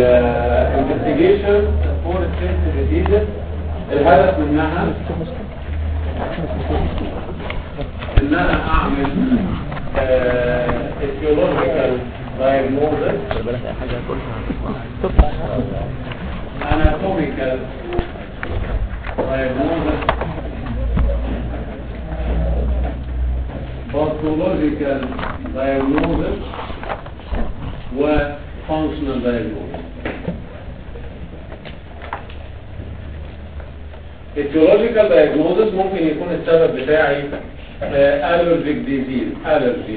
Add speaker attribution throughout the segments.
Speaker 1: الانفستيجيشن فور ستريس ديزيز الهدف منها ان انا اعمل اتيولوجيكال دايجنوزس anatomical diagnosis pathological diagnosis و functional diagnosis etiological diagnosis ممكن يكون السبب بتاعي آه، allergic disease allergy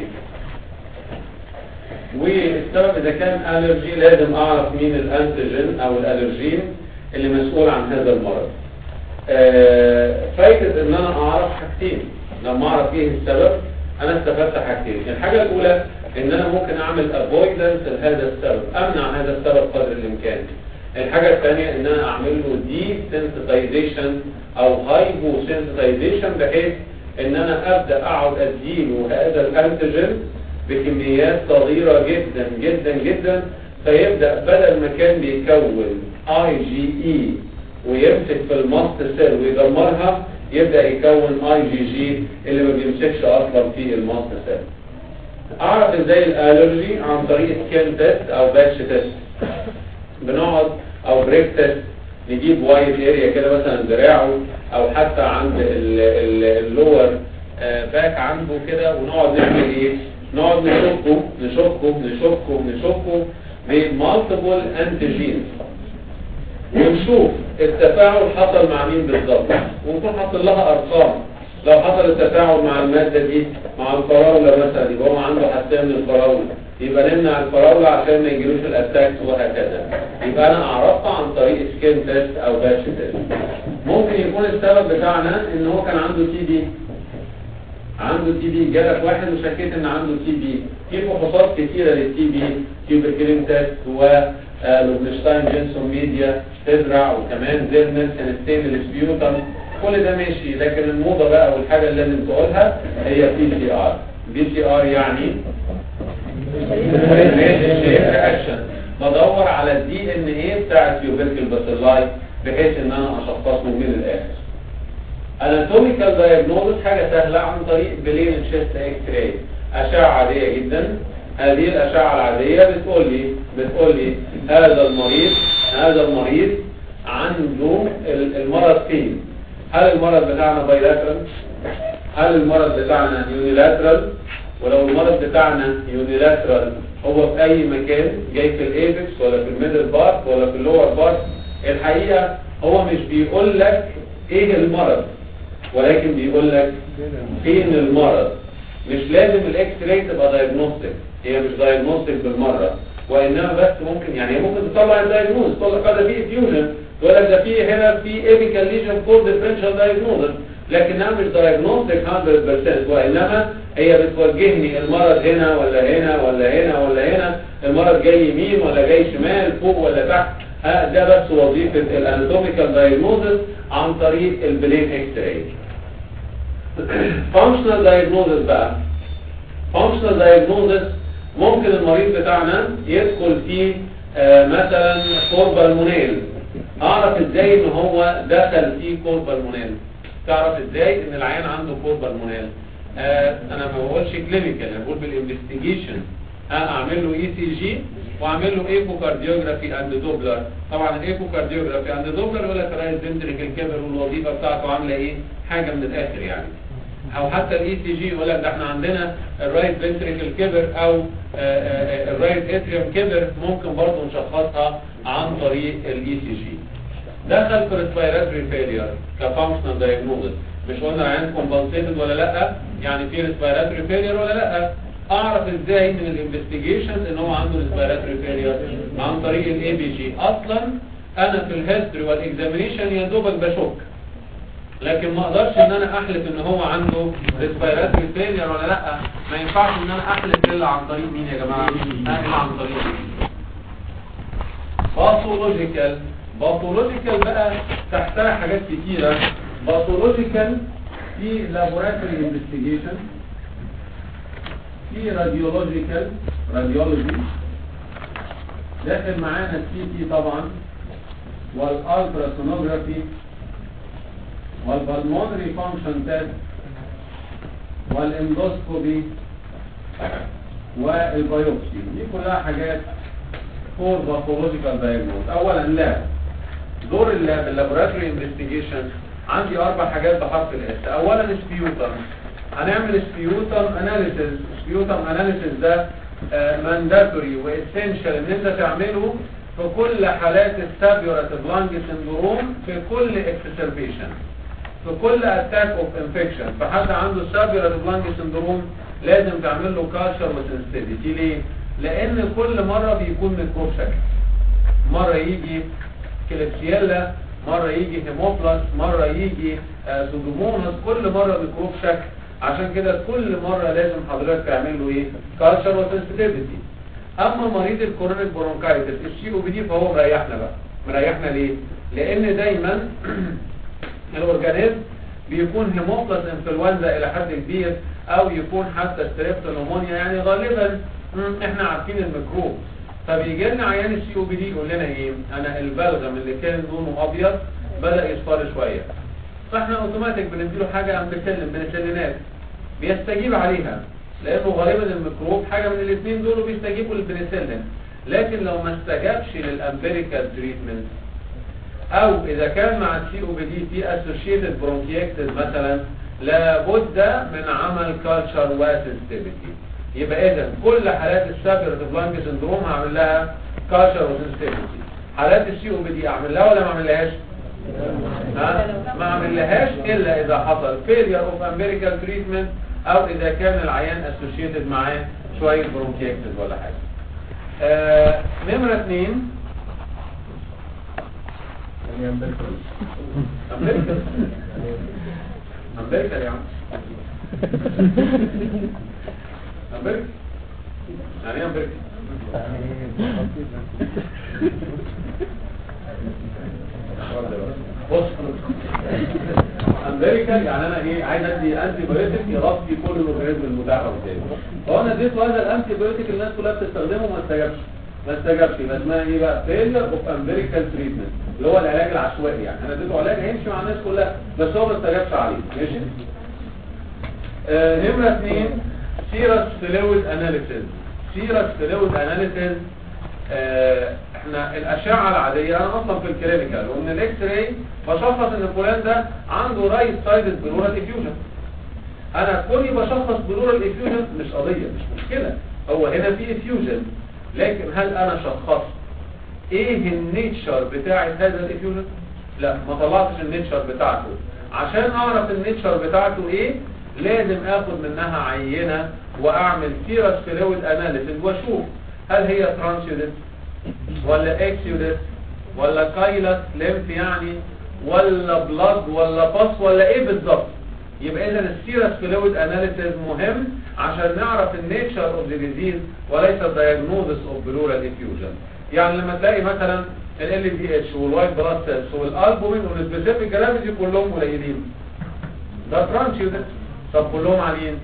Speaker 1: والسبب اذا كان allergy لازم اعرف مين الانتيجين او الالرجين اللي مسؤول عن هذا المرض آه، فايدة ان انا اعرف حاجتين لما اعرف ايه السبب انا استفدت حاجتين الحاجة الاولى ان انا ممكن اعمل avoidance لهذا السبب امنع هذا السبب قدر الامكان الحاجة الثانية ان انا اعمل له desensitization او hyposensitization بحيث ان انا ابدأ اقعد اديله هذا الانتيجين بكميات صغيرة جدا جدا جدا فيبدأ بدل ما كان بيكون اي جي اي ويمسك في الماست سيل ويدمرها يبدأ يكون اي جي جي اللي ما بيمسكش اصلا في الماست سيل اعرف ازاي الالرجي عن طريق سكين تيست او باتش تيست بنقعد او بريك تيست نجيب وايد اريا كده مثلا دراعه او حتى عند اللور باك عنده كده ونقعد نعمل ايه نقعد نشكه نشكه نشكه نشكه بمالتيبل انتيجينز ونشوف التفاعل حصل مع مين بالظبط ونكون حاطط لها ارقام لو حصل التفاعل مع المادة دي مع الفراولة مثلا يبقى هو عنده حساسية من الفراولة يبقى نمنع الفراولة عشان ما يجيلوش الاتاكس وهكذا يبقى انا اعرفها عن طريق سكين تيست او باتش تيست ممكن يكون السبب بتاعنا ان هو كان عنده تي بي عنده تي بي جالك واحد وشكيت ان عنده تي بي في فحوصات كتيرة للتي بي تيوبركلين تيست ولوبنشتاين جينسون ميديا تزرع وكمان زيرنس سنستين الاسبيوتم كل ده ماشي لكن الموضة بقى والحاجة اللي لازم تقولها هي بي سي ار بي سي ار يعني رياكشن بدور على الدي ان ايه بتاع التيوبركل باسيلاي بحيث ان انا اشخصه من الاخر اناتوميكال دايجنوزس حاجة سهلة عن طريق بلين تشيست اكس راي اشعة عادية جدا هذه الاشعة العادية بتقول لي بتقول لي هذا المريض هذا المريض عنده المرض فين هل المرض بتاعنا بايلاترال هل المرض بتاعنا يونيلاترال ولو المرض بتاعنا يونيلاترال هو في اي مكان جاي في الايبكس ولا في الميدل بارت ولا في اللور بارت الحقيقة هو مش بيقول لك ايه المرض ولكن بيقول لك فين المرض مش لازم الاكس راي تبقى دايجنوستيك هي مش دايجنوستيك بالمرة وانما بس ممكن يعني ممكن تطلع الدايجنوز تقول لك ده فيه فيوجن تقول لك ده فيه هنا في ايبيكال ليجن فور ديفرنشال دايجنوز لكنها مش دايجنوستيك 100% وانما هي بتوجهني المرض هنا ولا هنا ولا هنا ولا هنا المرض جاي يمين ولا جاي شمال فوق ولا تحت ها ده بس وظيفة الاناتوميكال دايجنوزس عن طريق البلين اكس راي فانكشنال دايجنوزس بقى فانكشنال دايجنوزس ممكن المريض بتاعنا يدخل فيه آه مثلا كوربالمونيل اعرف ازاي ان هو دخل فيه كوربالمونيل تعرف ازاي ان العيان عنده كوربالمونيل آه انا ما بقولش كلينيكال انا بقول بالانفستيجيشن اعمل له اي سي جي واعمل له ايكو كارديوجرافي اند دوبلر طبعا الايكو كارديوجرافي اند دوبلر يقول لك رايت فنتريكل كبر والوظيفه بتاعته عامله ايه حاجه من الاخر يعني او حتى الاي سي جي يقول لك ده احنا عندنا الرايت فنتريكل كبر او الرايت اتريوم كبر ممكن برضه نشخصها عن طريق الاي سي جي دخل في ريسبيراتوري فيلير كفانكشنال دايجنوزس مش قلنا العيان كومبنسيتد ولا لا يعني في ريسبيراتوري فيلير ولا لا اعرف ازاي من الانفستيجيشنز ان هو عنده ريسبيراتوري فيلير عن طريق الاي بي جي اصلا انا في الهيستوري والاكزامينيشن يا دوبك بشك لكن ما اقدرش ان انا احلف ان هو عنده ريسبيراتوري فيلير ولا لا ما ينفعش ان انا احلف الا عن طريق مين يا جماعه الا عن طريق باثولوجيكال باثولوجيكال بقى تحتها حاجات كتيره باثولوجيكال في لابوراتوري انفستيجيشن في راديولوجيكال راديولوجي داخل معانا السي تي طبعا والالتراسونوجرافي والبلمونري فانكشن تيست والاندوسكوبي والبيوبسي دي كلها حاجات فور باثولوجيكال دايجنوز اولا لاب دور اللاب اللابوراتوري انفستيجيشن عندي اربع حاجات بحرف الاس اولا سبيوتم هنعمل سبيوتم اناليسيس سبيوتم اناليسيس ده مانداتوري واسينشال ان انت تعمله في كل حالات السابيوراتيف لانج سندروم في كل اكسسربيشن في كل اتاك اوف انفكشن فحد عنده سابيوراتيف لانج سندروم لازم تعمل له كالشر وسنسيتيفيتي ليه لان كل مره بيكون ميكروب شكل مره يجي كليبسيلا مره يجي هيموبلاس مره يجي آه سودوموناس كل مره ميكروب شكل عشان كده كل مره لازم حضرتك تعمل له ايه كالشر وسنسيتيفيتي اما مريض الكورونيك برونكايتس السي او بي دي فهو مريحنا بقى مريحنا ليه لان دايما الاورجانيزم بيكون هيموبلاس انفلونزا الى حد كبير او يكون حتى ستريبتونومونيا يعني غالبا احنا عارفين الميكروب فبيجي لنا عيان السي او بي دي يقول لنا ايه انا البلغم اللي كان لونه ابيض بدا يصفر شويه فاحنا اوتوماتيك بنديله حاجه امبيسلين بنسلينات بيستجيب عليها لانه غالبا الميكروب حاجه من الاثنين دول بيستجيبوا للبنسلين لكن لو ما استجابش للامبيريكال تريتمنت او اذا كان مع السي او بي دي في اسوشيتد برونكيكتس مثلا لابد من عمل كالتشر وسنسيتيفيتي يبقى اذا كل حالات السابيرتيف لانج سندروم هعمل لها كالتشر وسنسيتيفيتي حالات السي او بي دي اعمل لها ولا ما اعملهاش ها ما اعملهاش الا اذا حصل فيلير اوف امبيريكال تريتمنت او اذا كان العيان اسوشيتد معاه شويه برونكيكتس ولا حاجه آه نمره اثنين امريكا امريكا يا عم امريكا يعني ايه امريكا بص امريكا يعني انا ايه عايز ادي انتي بايوتيك يغطي كل الاورجانيزم المتاح قدامي فهو انا اديته هذا الانتي بايوتيك الناس كلها بتستخدمه وما استجابش ما استجابش يبقى اسمها ايه بقى فيلر اوف امبيريكال تريتمنت اللي هو العلاج العشوائي يعني انا اديته علاج هيمشي مع الناس كلها بس هو ما استجابش عليه ماشي آه نمره اثنين سيرس فلويد اناليسيز سيرس فلويد اناليسيز آه احنا الاشعه العاديه انا اصلا في الكلينيكال ومن الاكس راي بشخص ان فلان ده عنده رايت سايدد بلورال افيوجن انا كوني بشخص بلورال افيوجن مش قضيه مش مشكله هو هنا في افيوجن لكن هل انا شخصت ايه النيتشر بتاعه هذا الافيوجن لا ما طلعتش النيتشر بتاعته عشان اعرف النيتشر بتاعته ايه لازم اخد منها عينة واعمل سيرس فلويد اناليسيس واشوف هل هي ترانسيودت ولا اكسيودت ولا كايلس ليمف يعني ولا بلاد ولا باس ولا ايه بالظبط يبقى اذا السيرس فلويد اناليسيس مهم عشان نعرف النيتشر اوف ذا ديزيز وليس الدايجنوزس اوف بلورال افيوجن يعني لما تلاقي مثلا ال ال دي اتش والوايت بلاد سيلز والالبومين والسبيسيفيك جرافيتي كلهم قليلين ده ترانسيودت طب كلهم عاليين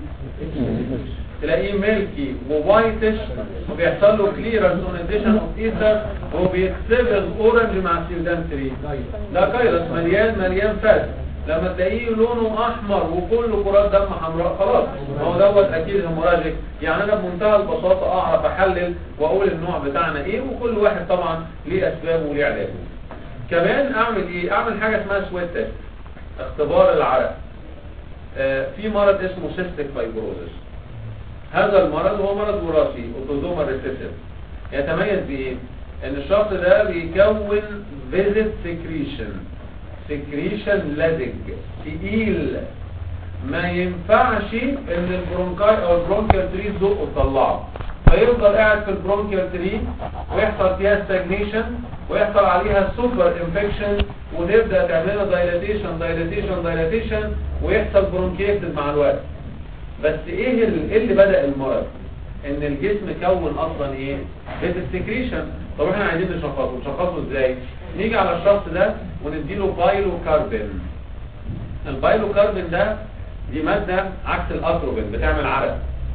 Speaker 1: تلاقيه ميلكي ووايتش وبيحصل له كليرنس اون اديشن اوف ايثر وبيتصبغ اورنج مع سيودان 3 ده كايرس مليان مليان فات لما تلاقيه لونه احمر وكله كرات دم حمراء خلاص هو دوت اكيد هيموراجيك يعني انا بمنتهى البساطه اعرف احلل واقول النوع بتاعنا ايه وكل واحد طبعا ليه اسبابه وليه علاجه كمان اعمل ايه اعمل حاجه اسمها سويت تيست اختبار العرق آه في مرض اسمه سيستيك فايبروزس هذا المرض هو مرض وراثي اوتوزومال ريسيسيف يتميز بايه ان الشخص ده بيكون فيزيت سكريشن سكريشن لزج تقيل ما ينفعش ان البرونكاي او البرونكيال تري تزقه تطلعه فيفضل قاعد في البرونكيال تري ويحصل فيها ستاجنيشن ويحصل عليها سوبر انفكشن وتبدا تعمل لها دايلاتيشن دايلاتيشن دايلاتيشن ويحصل برونكيتد مع الوقت بس ايه اللي, اللي بدا المرض ان الجسم كون اصلا ايه بيت السكريشن طب احنا عايزين نشخصه نشخصه ازاي نيجي على الشخص ده ونديله بايلو كاربين البايلو كاربين ده دي مادة عكس الاتروبين بتعمل عرق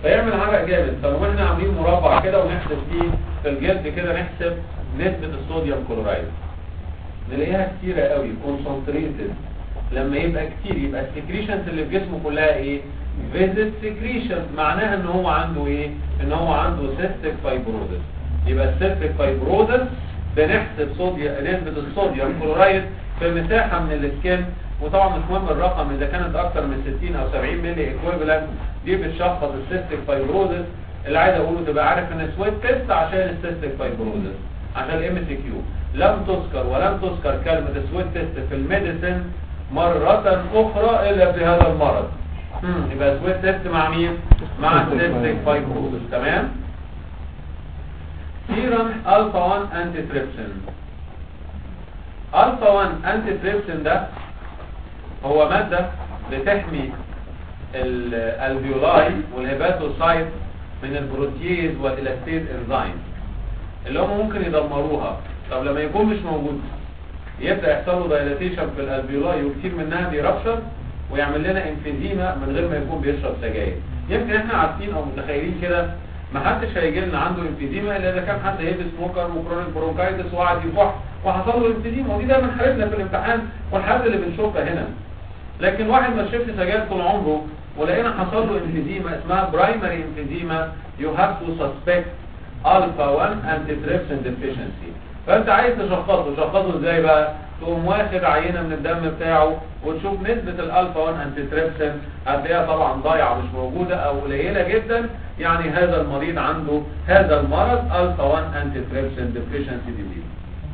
Speaker 1: فيعمل عرق جامد فلو احنا عاملين مربع كده ونحسب فيه في الجلد كده نحسب نسبة الصوديوم كلورايد نلاقيها كتيرة قوي كونسنتريتد لما يبقى كتير يبقى السكريشنز اللي في جسمه كلها ايه فيزيت سكريشن معناها ان هو عنده ايه ان هو عنده سيستيك فايبروزس يبقى السيستيك فايبروزس بنحسب صوديوم نسبة الصوديوم كلورايد في مساحة من السكين وطبعا مش مهم الرقم اذا كانت اكتر من 60 او 70 ملي ايكويفالنت دي بتشخص السيستيك فايبروزس اللي عايز اقوله تبقى عارف ان سويت تيست عشان السيستيك فايبروزس عشان الام سي كيو لم تذكر ولم تذكر كلمة سويت تيست في الميديسن مرة اخرى الا في هذا المرض مم، يبقى سويت تيست مع مين مع السيستيك فايبروزس تمام سيرم الفا 1 انتي تريبسين الفا 1 انتي تريبسين ده هو مادة بتحمي الالفيولاي والهيباتوسايت من البروتيز والالاستيز انزيم اللي هم ممكن يدمروها طب لما يكون مش موجود يبدأ يحصل له دايلاتيشن في الالفيولاي وكتير منها بيربشر ويعمل لنا انفيزيما من غير ما يكون بيشرب سجاير يمكن احنا عارفين او متخيلين كده ما حدش هيجي لنا عنده انفيزيما الا اذا كان حد هيبس سموكر وكرونيك برونكايتس وقعد يكح وحصل له انفيزيما ودي دايما حالتنا في الامتحان والحالات اللي بنشوفها هنا لكن واحد ما شربش سجاير طول عمره ولقينا حصل له انفيزيما اسمها برايمري انفيزيما يو هاف تو سسبكت الفا 1 انتي تريبسين ديفيشنسي فانت عايز تشخصه تشخصه ازاي بقى تقوم واخد عينه من الدم بتاعه وتشوف نسبة الالفا 1 انتي تريبسين هتلاقيها طبعا ضايعه مش موجودة او قليلة جدا يعني هذا المريض عنده هذا المرض الفا 1 انتي تريبسين ديفيشنسي ديزيز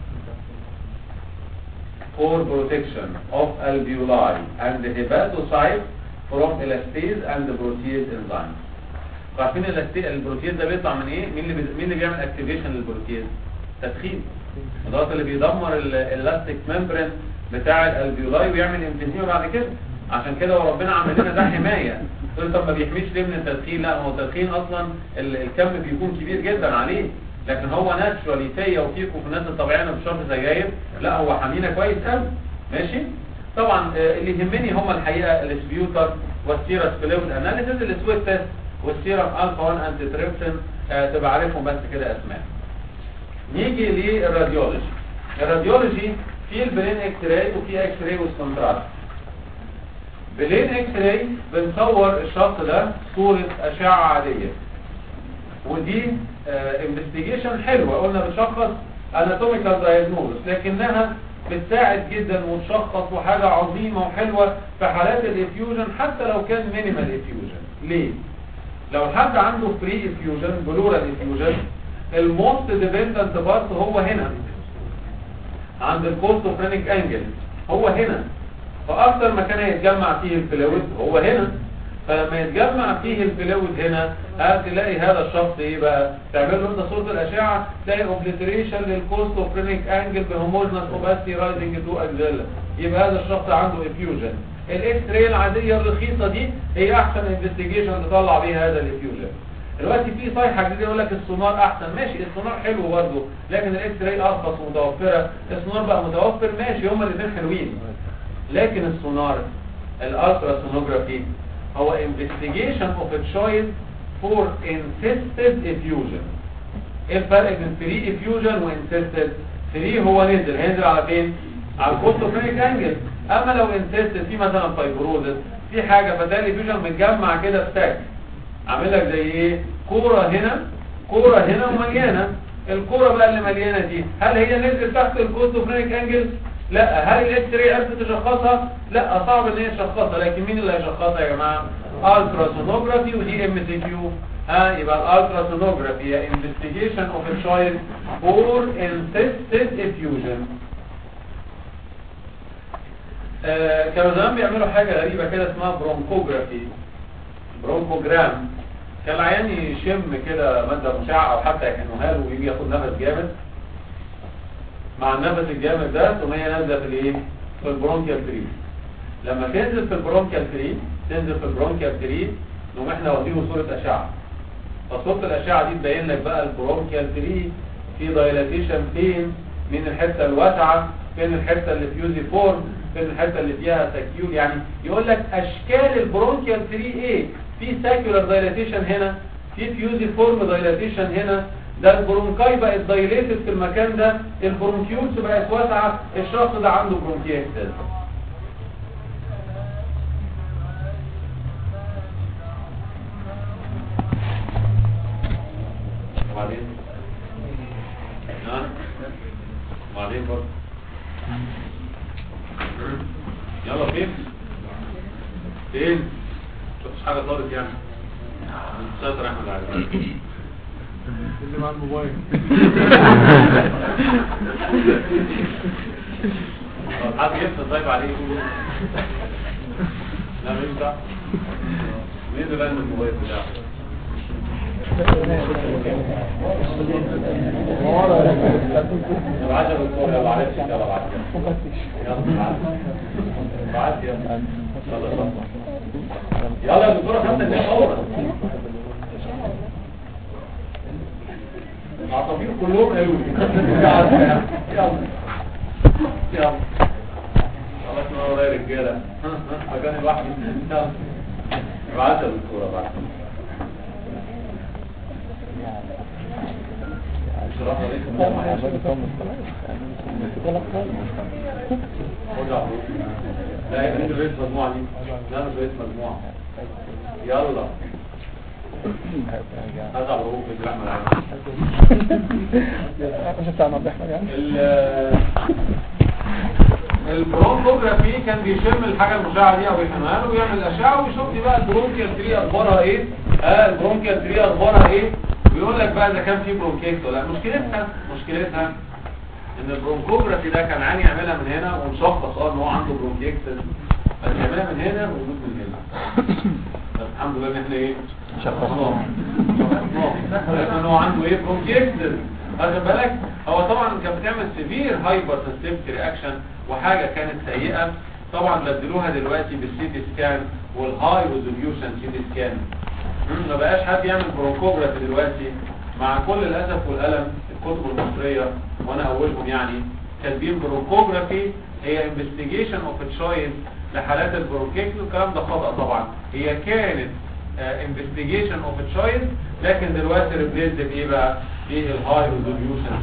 Speaker 1: for protection of alveoli and hepatocyte from elastase and protease enzymes. عارفين الاستي- البروتيز ده بيطلع من ايه؟ مين اللي بي... مين اللي بيعمل اكتيفيشن للبروتيز؟ تدخين. الضغط اللي بيدمر الالاستيك ممبرين بتاع الالفيولاي ويعمل انفيزيما بعد كده. عشان كده وربنا عمل لنا ده حمايه. تقول طب ما بيحميش ليه من التدخين؟ لا هو التدخين اصلا ال- الكم بيكون كبير جدا عليه. لكن هو ناتشورالي فيا وفيكم في الناس الطبيعيه اللي بتشرب سجاير لا هو حامينا كويس قوي ماشي طبعا آه، اللي يهمني هم الحقيقه السبيوتر والسيرس فلويد اناليسيس السويت تيست والسيرم الفا 1 انتي تريبسين آه، تبقى عارفهم بس كده اسماء نيجي للراديولوجي الراديولوجي في البرين اكس راي وفي اكس راي والكونتراست بلين اكس راي بنصور الشخص ده صورة اشعة عادية ودي انفستيجيشن حلوة قلنا بتشخص اناتوميكال دايجنوز لكنها بتساعد جدا وتشخص وحاجة عظيمة وحلوة في حالات الافيوجن حتى لو كان مينيمال افيوجن ليه؟ لو حد عنده فري افيوجن بلورال افيوجن الموست ديبندنت بارت هو هنا عند الكوستوفرينيك انجل هو هنا فاكتر مكان هيتجمع فيه الفلويد هو هنا فلما يتجمع فيه الفلويد هنا هتلاقي هذا الشخص ايه بقى تعمل له انت صوره الاشعه تلاقي اوبليتريشن للكوستوفرينيك انجل بهوموجنس اوباسيتي رايزنج تو اكزيلا يبقى هذا الشخص عنده افيوجن الاكس راي العاديه الرخيصه دي هي احسن انفستيجيشن تطلع بيها هذا الافيوجن دلوقتي في صيحه جديده يقول لك السونار احسن ماشي السونار حلو برضه لكن الاكس راي ارخص ومتوفره السونار بقى متوفر ماشي هما الاثنين حلوين لكن السونار الالترا سونوجرافي هو investigation of a choice for insisted effusion ايه الفرق بين فري effusion و insisted فري هو نزل هينزل على فين على الكوستوفرينيك انجل اما لو insisted في مثلا فايبروزس في حاجه فتلاقي الافيوجن متجمع كده في تاج عامل لك زي ايه كوره هنا كوره هنا ومليانه الكوره بقى اللي مليانه دي هل هي نزل تحت الكوستوفرينيك انجل لا هل الاكس راي عرفت تشخصها لا صعب ان هي تشخصها لكن مين اللي هيشخصها يا جماعه الترا سونوجرافي ودي ام سي كيو ها يبقى الالترا سونوجرافي هي انفستيجيشن اوف ا تشايلد فور انسيستد افيوجن كانوا زمان بيعملوا حاجه غريبه كده اسمها برونكوجرافي برونكوجرام كان العيان يشم كده ماده مشعه او حتى يحنوها له ويجي ياخد نفس جامد مع النفس الجامد ده ثم هي نازله في الايه في البرونكيال تري لما تنزل في البرونكيال تري تنزل في البرونكيال تري نقوم احنا واخدينه صوره اشعه فصوره الاشعه دي تبين لك بقى البرونكيال تري في دايلاتيشن فين من الحته الواسعه فين الحته اللي فيوزي فورم فين الحته اللي فيها سكيول يعني يقول لك اشكال البرونكيال تري ايه في ساكيولار دايلاتيشن هنا في فيوزي فورم دايلاتيشن هنا ده البرونكاي بقت دايليتد في المكان ده البرونكيولز بقت واسعه الشخص ده عنده برونكيتس وبعدين ها وبعدين برضه يلا فين فين مفيش حاجه طارت يعني مسيطر احمد علي
Speaker 2: اللي مع الموبايل
Speaker 1: حد يفصل طيب عليه يقول لا مش ده مين اللي بقى الموبايل بتاعه ابعت يا دكتور يلا عرفت يلا ابعت يلا ابعت ابعت يلا يلا يلا يا دكتوره خدت الناس فورا العصافير كلهم قالوا لي يلا يلا يلا خلاص ما ورايا رجاله ها ها مكان الواحد يلا ابعت يا دكتوره ابعت السلام عليكم لا يا بنت بقيت مجموعة دي لا مش بقيت مجموعة يلا هذا على الروح في الرحمة
Speaker 2: مش بتاع نبي احمد يعني
Speaker 1: البرونكوجرافي كان بيشم الحاجة المشعة دي او يحملها ويعمل اشعة ويشوف لي بقى البرونكيال تري اخبارها ايه اه البرونكيال تري اخبارها ايه ويقول لك بقى اذا كان في برونكيت ولا لا. مشكلتها مشكلتها ان البرونكوجرافي ده كان عاني يعملها من هنا ونشخص اه ان هو عنده برونكيكتس بس يعملها من هنا ويموت من هنا بس الحمد لله ان احنا ايه شخصناه شخصناه عرفنا ان هو عنده ايه برونكيكتس واخد بالك هو طبعا كانت بتعمل سيفير هايبر سنسيتيف رياكشن وحاجه كانت سيئه طبعا بدلوها دلوقتي بالسي تي سكان والهاي ريزوليوشن سي تي سكان ما بقاش حد يعمل برونكوجرافي دلوقتي مع كل الاسف والالم الكتب المصريه وانا اولهم يعني كاتبين برونكوجرافي هي انفستيجيشن اوف تشويس لحالات البرونكيكس والكلام ده خطا طبعا هي كانت انفستيجيشن اوف تشويس لكن دلوقتي ريبليسد بايه بقى بالهاي ريزوليوشن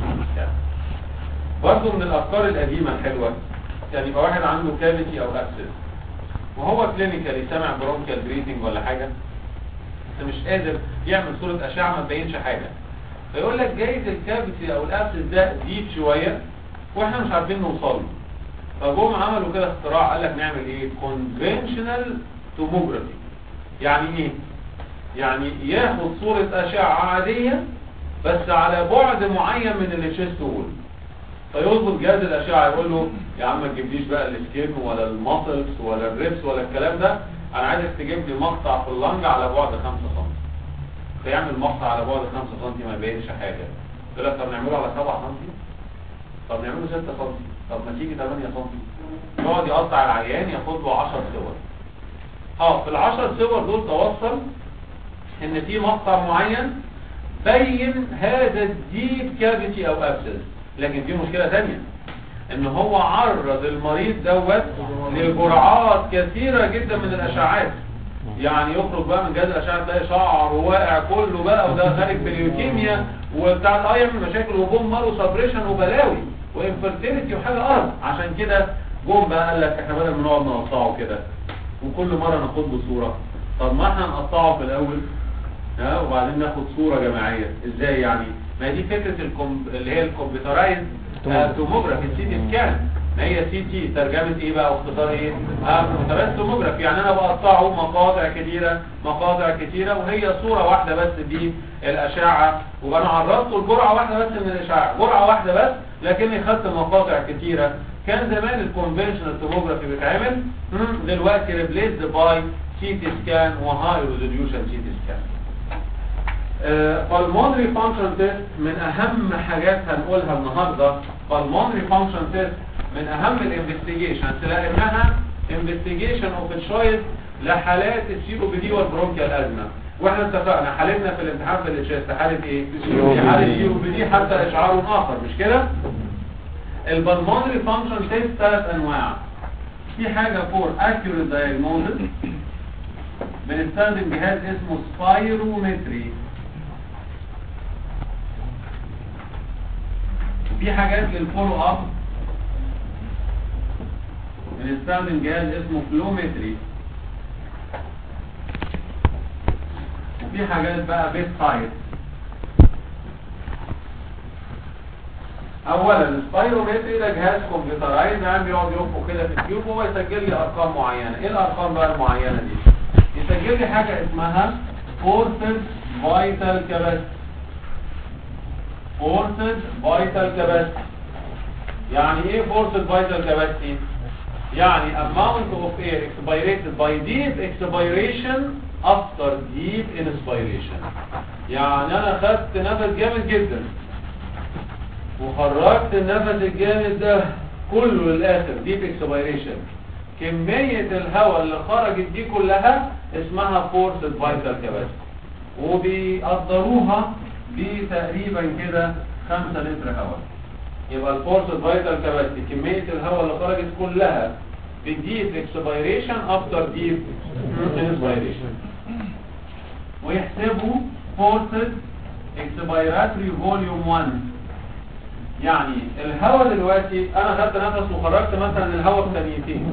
Speaker 1: برضه من الافكار القديمه الحلوه يعني يبقى واحد عنده كافيتي او ابسس وهو كلينيكالي سامع برونكيال بريثنج ولا حاجه بس مش قادر يعمل صوره اشعه ما تبينش حاجه فيقول لك جايز الكافيتي او الابسس ده ديب شويه واحنا مش عارفين نوصل له فجم عملوا كده اختراع قال لك نعمل ايه كونفنشنال توموجرافي يعني ايه يعني ياخد صورة اشعة عادية بس على بعد معين من التشيست وول فيظبط جهاز الاشعة يقول له يا عم ما تجيبليش بقى السكين ولا الماسلز ولا الريبس ولا الكلام ده انا عايزك تجيب لي مقطع في اللنج على بعد 5 سم فيعمل مقطع على بعد 5 سم ما يبينش حاجة يقول لك طب نعمله على 7 سم طب نعمله 6 سم طب ما تيجي 8 سم يقعد يقطع العيان ياخد له 10 صور اه في العشر صور دول توصل ان في مقطع معين بين هذا الديب كافيتي او ابسس لكن في مشكلة تانية ان هو عرض المريض دوت لجرعات كثيرة جدا من الاشعاعات يعني يخرج بقى من جهاز الاشعه تلاقي شعر واقع كله بقى وده خارج بليوكيميا وبتاع الاي يعمل مشاكل وبوم مارو سبريشن وبلاوي وانفرتيليتي وحاجه ارض عشان كده جم بقى قال لك احنا بدل ما نقعد نقطعه كده وكل مره ناخد له صوره طب ما احنا نقطعه في الاول ها وبعدين ناخد صوره جماعيه ازاي يعني ما دي فكره الكم... اللي هي الكمبيوترايز توموجرافي السي تي سكان ما هي سي تي ترجمه ايه بقى واختصار ايه اه كمبيوترايز توموجرافي يعني انا بقطعه مقاطع كتيره مقاطع كتيره وهي صوره واحده بس دي الاشعه وانا عرضته لجرعه واحده بس من الاشعه جرعه واحده بس لكني خدت مقاطع كتيره كان زمان الكونفنشنال توموجرافي بيتعمل دلوقتي ريبليسد باي سي تي سكان وهاي ريزوليوشن سي تي سكان pulmonary function test من اهم حاجات هنقولها النهارده pulmonary function test من اهم الانفستيجيشن لانها انفستيجيشن اوف تشويس لحالات السي او بي دي والبرونكيال ازمه واحنا اتفقنا حالتنا في الامتحان في الاتشيست حاله ايه في حاله سي او بي دي حتى اشعار اخر مش كده البلمونري فانكشن تيست ثلاث انواع في حاجه فور accurate diagnosis بنستخدم جهاز اسمه سبايرومتري وفي حاجات للفولو اب بنستخدم جهاز اسمه فلومتري وفي حاجات بقى بيت سايت اولا السبايرومتري ده جهاز كمبيوترايز يعني بيقعد ينفخ كده في التيوب وهو يسجل لي ارقام معينه ايه الارقام بقى المعينه دي يسجل لي حاجه اسمها فورسد فايتال كاباسيتي فورسد فايتال كاباسيتي يعني ايه فورسد فايتال كاباسيتي يعني amount of air expired by deep expiration after deep inspiration يعني انا خدت نفس جامد جدا وخرجت النفس الجامد ده كله للاخر ديب اكسبيريشن كمية الهواء اللي خرجت دي كلها اسمها فورسد فايتال كاباسيتي وبيقدروها بتقريبا كده 5 لتر هواء يبقى الفورسد فايتال كاباسيتي كمية الهواء اللي خرجت كلها بديب اكسبيريشن افتر ديب انسبيريشن ويحسبوا فورسد اكسبيراتوري فوليوم 1 يعني الهواء دلوقتي انا خدت نفس وخرجت مثلا الهواء بثانيتين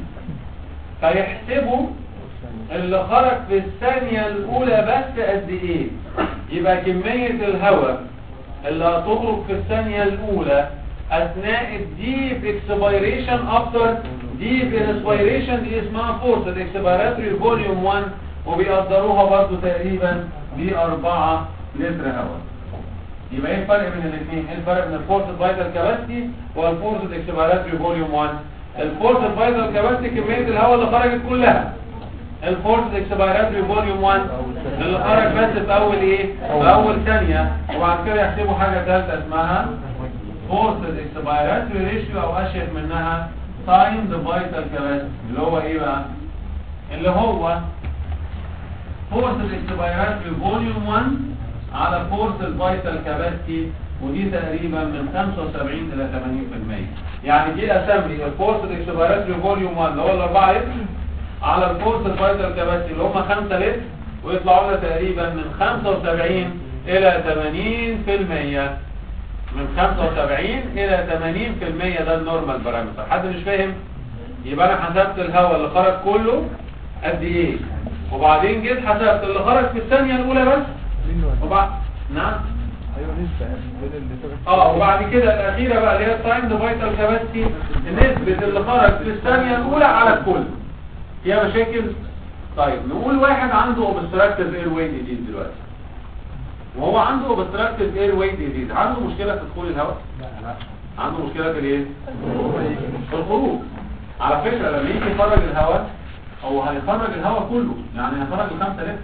Speaker 1: فيحسبوا اللي خرج في الثانية الاولى بس قد ايه يبقى كمية الهواء اللي هتخرج في الثانية الاولى اثناء الديب اكسبيريشن افتر ديب انسبيريشن دي اسمها فورس الاكسبيراتوري فوليوم 1 وبيقدروها برضو تقريبا ب 4 لتر هواء يبقى ايه الفرق بين الاثنين ايه الفرق بين الفورس فايتال كاباسيتي والفورس اكسبيراتوري فوليوم 1 الفورس فايتال كاباسيتي كميه الهواء اللي خرجت كلها الفورس اكسبيراتوري فوليوم 1 اللي خرج بس في اول ايه في اول ثانيه وبعد كده يحسبوا حاجه ثالثه اسمها فورس اكسبيراتوري ريشيو او اشهر منها تايم ذا فايتال كاباسيتي اللي هو ايه بقى اللي هو فورس الاكسبيراتوري فوليوم 1 على فورس الفايتال كاباسيتي ودي تقريبا من 75 الى 80% يعني دي اسامبلي الفورس الاكسبيراتوري فوليوم 1 اللي هو ال 4 لتر على الفورس الفايتال كاباسيتي اللي هم 5 لتر ويطلعوا لنا تقريبا من 75 الى 80% من 75 الى 80% ده النورمال بارامتر حد مش فاهم يبقى انا حسبت الهواء اللي خرج كله قد ايه وبعدين جيت حسبت اللي خرج في الثانيه الاولى بس وبعد نعم
Speaker 2: ايوه لسه بين اللي
Speaker 1: اه وبعد كده الاخيره بقى اللي هي التايم فايتال كاباسيتي نسبه اللي خرج في الثانيه الاولى على الكل فيها مشاكل طيب نقول واحد عنده اوبستراكتيف اير واي ديزيز دلوقتي وهو عنده اوبستراكتيف اير واي ديزيز عنده مشكله في دخول الهواء عنده مشكله في الايه في الخروج على فكره لما يجي يخرج الهواء هو هيخرج الهواء كله يعني هيخرج الخمسة لتر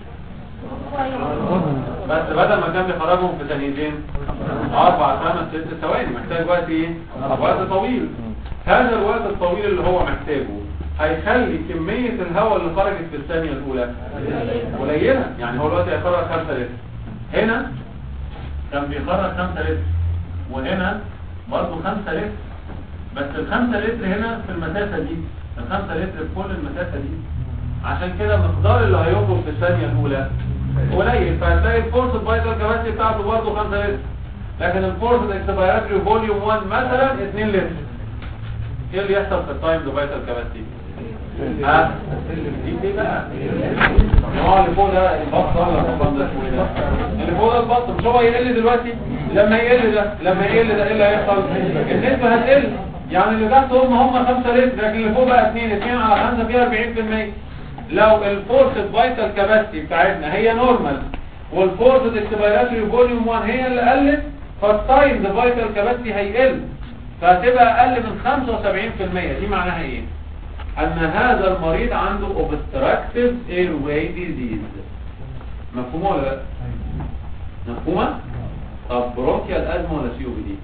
Speaker 1: بس بدل ما كان بيخرجهم في ثانيتين اربع خمس ست ثواني محتاج وقت ايه وقت طويل هذا الوقت الطويل اللي هو محتاجه هيخلي كمية الهواء اللي خرجت في الثانية الاولى قليلة يعني هو دلوقتي هيخرج 5 لتر هنا كان بيخرج 5 لتر وهنا برضه 5 لتر بس ال 5 لتر هنا في المسافة دي ال 5 لتر في كل المسافة دي عشان كده المقدار اللي هيخرج في الثانية الاولى قليل فهتلاقي الفورس فايتال كاباسيتي بتاعته برضه 5 لتر لكن الفورس اكسبيراتوري فوليوم 1 مثلا 2 لتر ايه اللي يحصل في التايم فايتال كاباسيتي ها دي دي بقى اه اللي فوق ده البط ولا البط ده اسمه ايه ده اللي فوق ده البط مش هو يقل دلوقتي لما يقل ده لما يقل ده ايه اللي هيحصل النسبه هتقل يعني اللي تحت هم هم 5 لتر لكن اللي فوق بقى 2 2 على 5 فيها 40% لو الفورس فايتال كاباسيتي بتاعتنا هي نورمال والفورس اكسبيراتوري فوليوم 1 هي اللي قلت فالتايم ذا فايتال كاباسيتي هيقل فهتبقى اقل من 75% دي معناها ايه ان هذا المريض عنده obstructive airway disease مفهومه ولا لا مفهومه طب برونكيال ازمه ولا سي او بي دي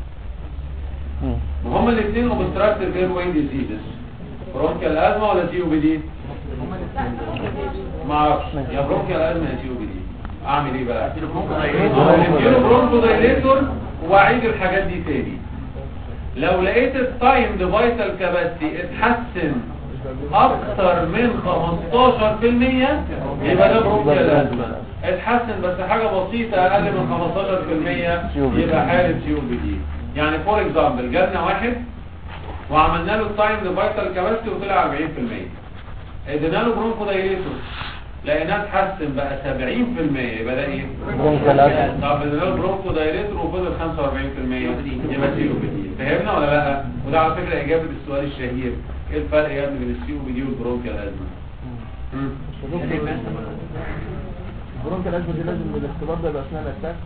Speaker 1: ما هما الاثنين obstructive airway diseases برونكيال ازمه ولا سي او بي دي ما اعرفش يا برونكيال ازمه يا سي او بي دي اعمل ايه بقى اديله برونكو دايليتور واعيد الحاجات دي تاني لو لقيت التايم فايتال كاباسيتي اتحسن اكتر من 15% يبقى ده برونكيال ازمه اتحسن بس حاجه بسيطه اقل من 15% يبقى حاله سيو بي دي يعني فور اكزامبل جالنا واحد وعملنا له التايم لفيتال كاباسيتي وطلع 40% ادينا له برونكو دايليتور لقيناه اتحسن بقى 70% يبقى ده ايه؟
Speaker 3: برونكيال أزمة.
Speaker 1: طب ادينا له برونكو دايليتور وفضل 45% يبقى سي او بي دي فهمنا ولا لا؟ وده على فكره اجابه السؤال الشهير ايه الفرق يا ابني بين السي او بي دي والبرونكيال ازمه؟ مم.
Speaker 2: البرونكيال الازمه دي لازم الاختبار ده يبقى اثناء الاتاك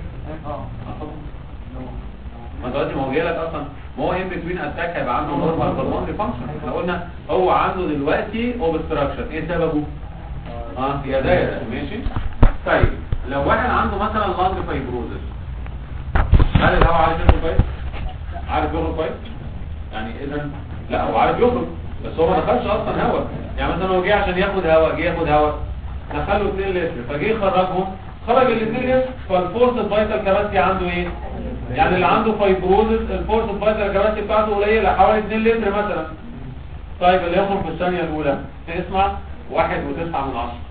Speaker 1: ما دلوقتي ما هو جاي لك اصلا ما هو ان بتوين اتاك هيبقى عنده نورمال بالمونري فانكشن احنا قلنا هو عنده دلوقتي اوبستراكشن ايه سببه؟ اه يا ده يا ده ماشي طيب لو واحد عنده مثلا لانج فايبروزس هل الهواء عارف يخرج كويس؟ عارف يخرج كويس؟ يعني اذا لا هو عارف يخرج بس هو ما دخلش اصلا هواء يعني مثلا هو جه عشان ياخد هواء جه ياخد هواء دخله 2 لتر فجه يخرجهم خرج ال 2 لتر فالفورس فايتال كاباسيتي عنده ايه؟ يعني اللي عنده فايبروزس الفورس فايتال كاباسيتي بتاعته قليله حوالي 2 لتر مثلا طيب اللي يخرج في الثانيه الاولى اسمع واحد وتسعة من عشرة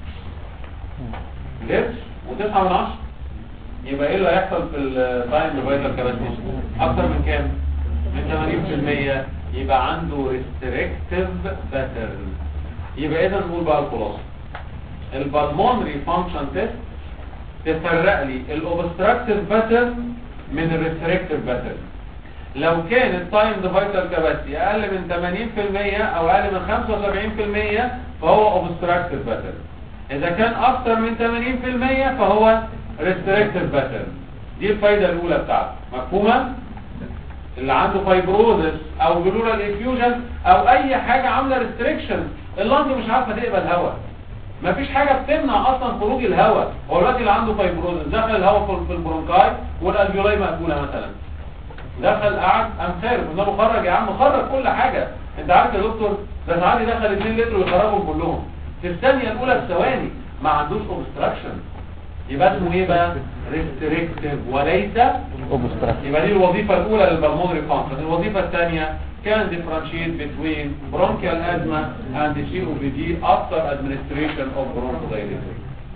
Speaker 1: لتر وتسعة من عشرة يبقى ايه اللي هيحصل في التايم فايتال كاباسيتي اكتر من كام من 80% يبقى عنده ريستريكتيف باترن يبقى اذا نقول بقى الخلاصه البالمونري فانكشن تيست تفرق لي الاوبستراكتيف باترن من الريستريكتيف باترن لو كان التايم فايتال كاباسيتي اقل من 80% او اقل من 75% فهو اوبستراكتيف باترن اذا كان اكتر من 80% فهو ريستريكتيف باترن دي الفايده الاولى بتاعته مفهومه اللي عنده فايبروزس او جلورال انفيوجن او اي حاجه عامله ريستريكشن اللنج مش عارفه تقبل هواء مفيش حاجه بتمنع اصلا خروج الهواء هو دلوقتي اللي عنده فايبروزس دخل الهواء في- في البرونكاي والالفيولاي مقفوله مثلا دخل قعد قام خارج قلنا له خرج يا عم خرج كل حاجه انت عارف يا دكتور ده ساعات يدخل 2 لتر ويخرجهم كلهم في الثانيه الاولى بثواني ما عندوش اوبستراكشن يبقى اسمه ايه بقى ريستريكتيف وليس
Speaker 3: اوبستراكشن
Speaker 1: يبقى دي الوظيفة الأولى للبلمونري فانكشن الوظيفة الثانية كان differentiate between bronchial asthma and COPD after administration of bronchodilator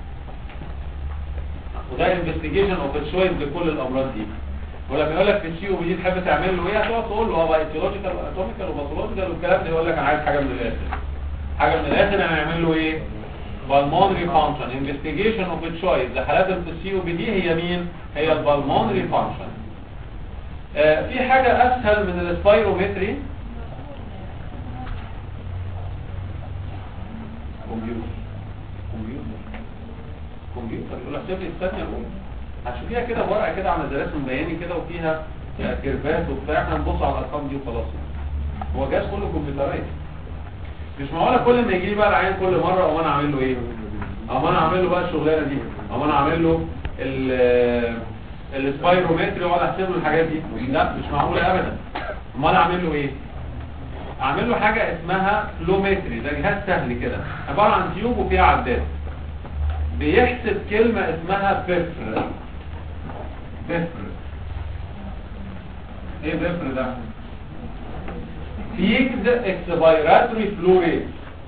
Speaker 1: وده investigation of the choice لكل الأمراض دي ولما يقول لك في السي او بي دي تحب تعمل له ايه هتقعد تقول له هو ايتيولوجيكال واناتوميكال وباثولوجيكال والكلام ده يقول لك انا عايز حاجه من الاخر حاجه من الاخر انا هنعمل له ايه بالمونري فانكشن انفستيجيشن اوف تشويس لحالات السي او بي دي هي مين هي البالمونري فانكشن آه في حاجه اسهل من السبايرومتري كمبيوتر كمبيوتر كمبيوتر يقول لك احسب لي الثانيه الاولى هتشوفيها كده بورقه كده على رسم بياني كده وفيها آه، كيرفات وبتاع احنا نبص على الارقام دي وخلاص هو جهاز كله كمبيوترات مش معقوله كل ما يجي لي بقى العيان كل مره او انا اعمل له ايه او انا اعمل له بقى الشغلانه دي او انا اعمل له ال السبايرومتري واقعد احسب له الحاجات دي لا مش معقوله ابدا امال انا اعمل له ايه اعمل له حاجه اسمها فلومتري ده جهاز سهل كده عباره عن تيوب وفيها عداد بيحسب كلمه اسمها بفر بفر ايه بفر ده بيكد اكسبيراتوري فلو ريت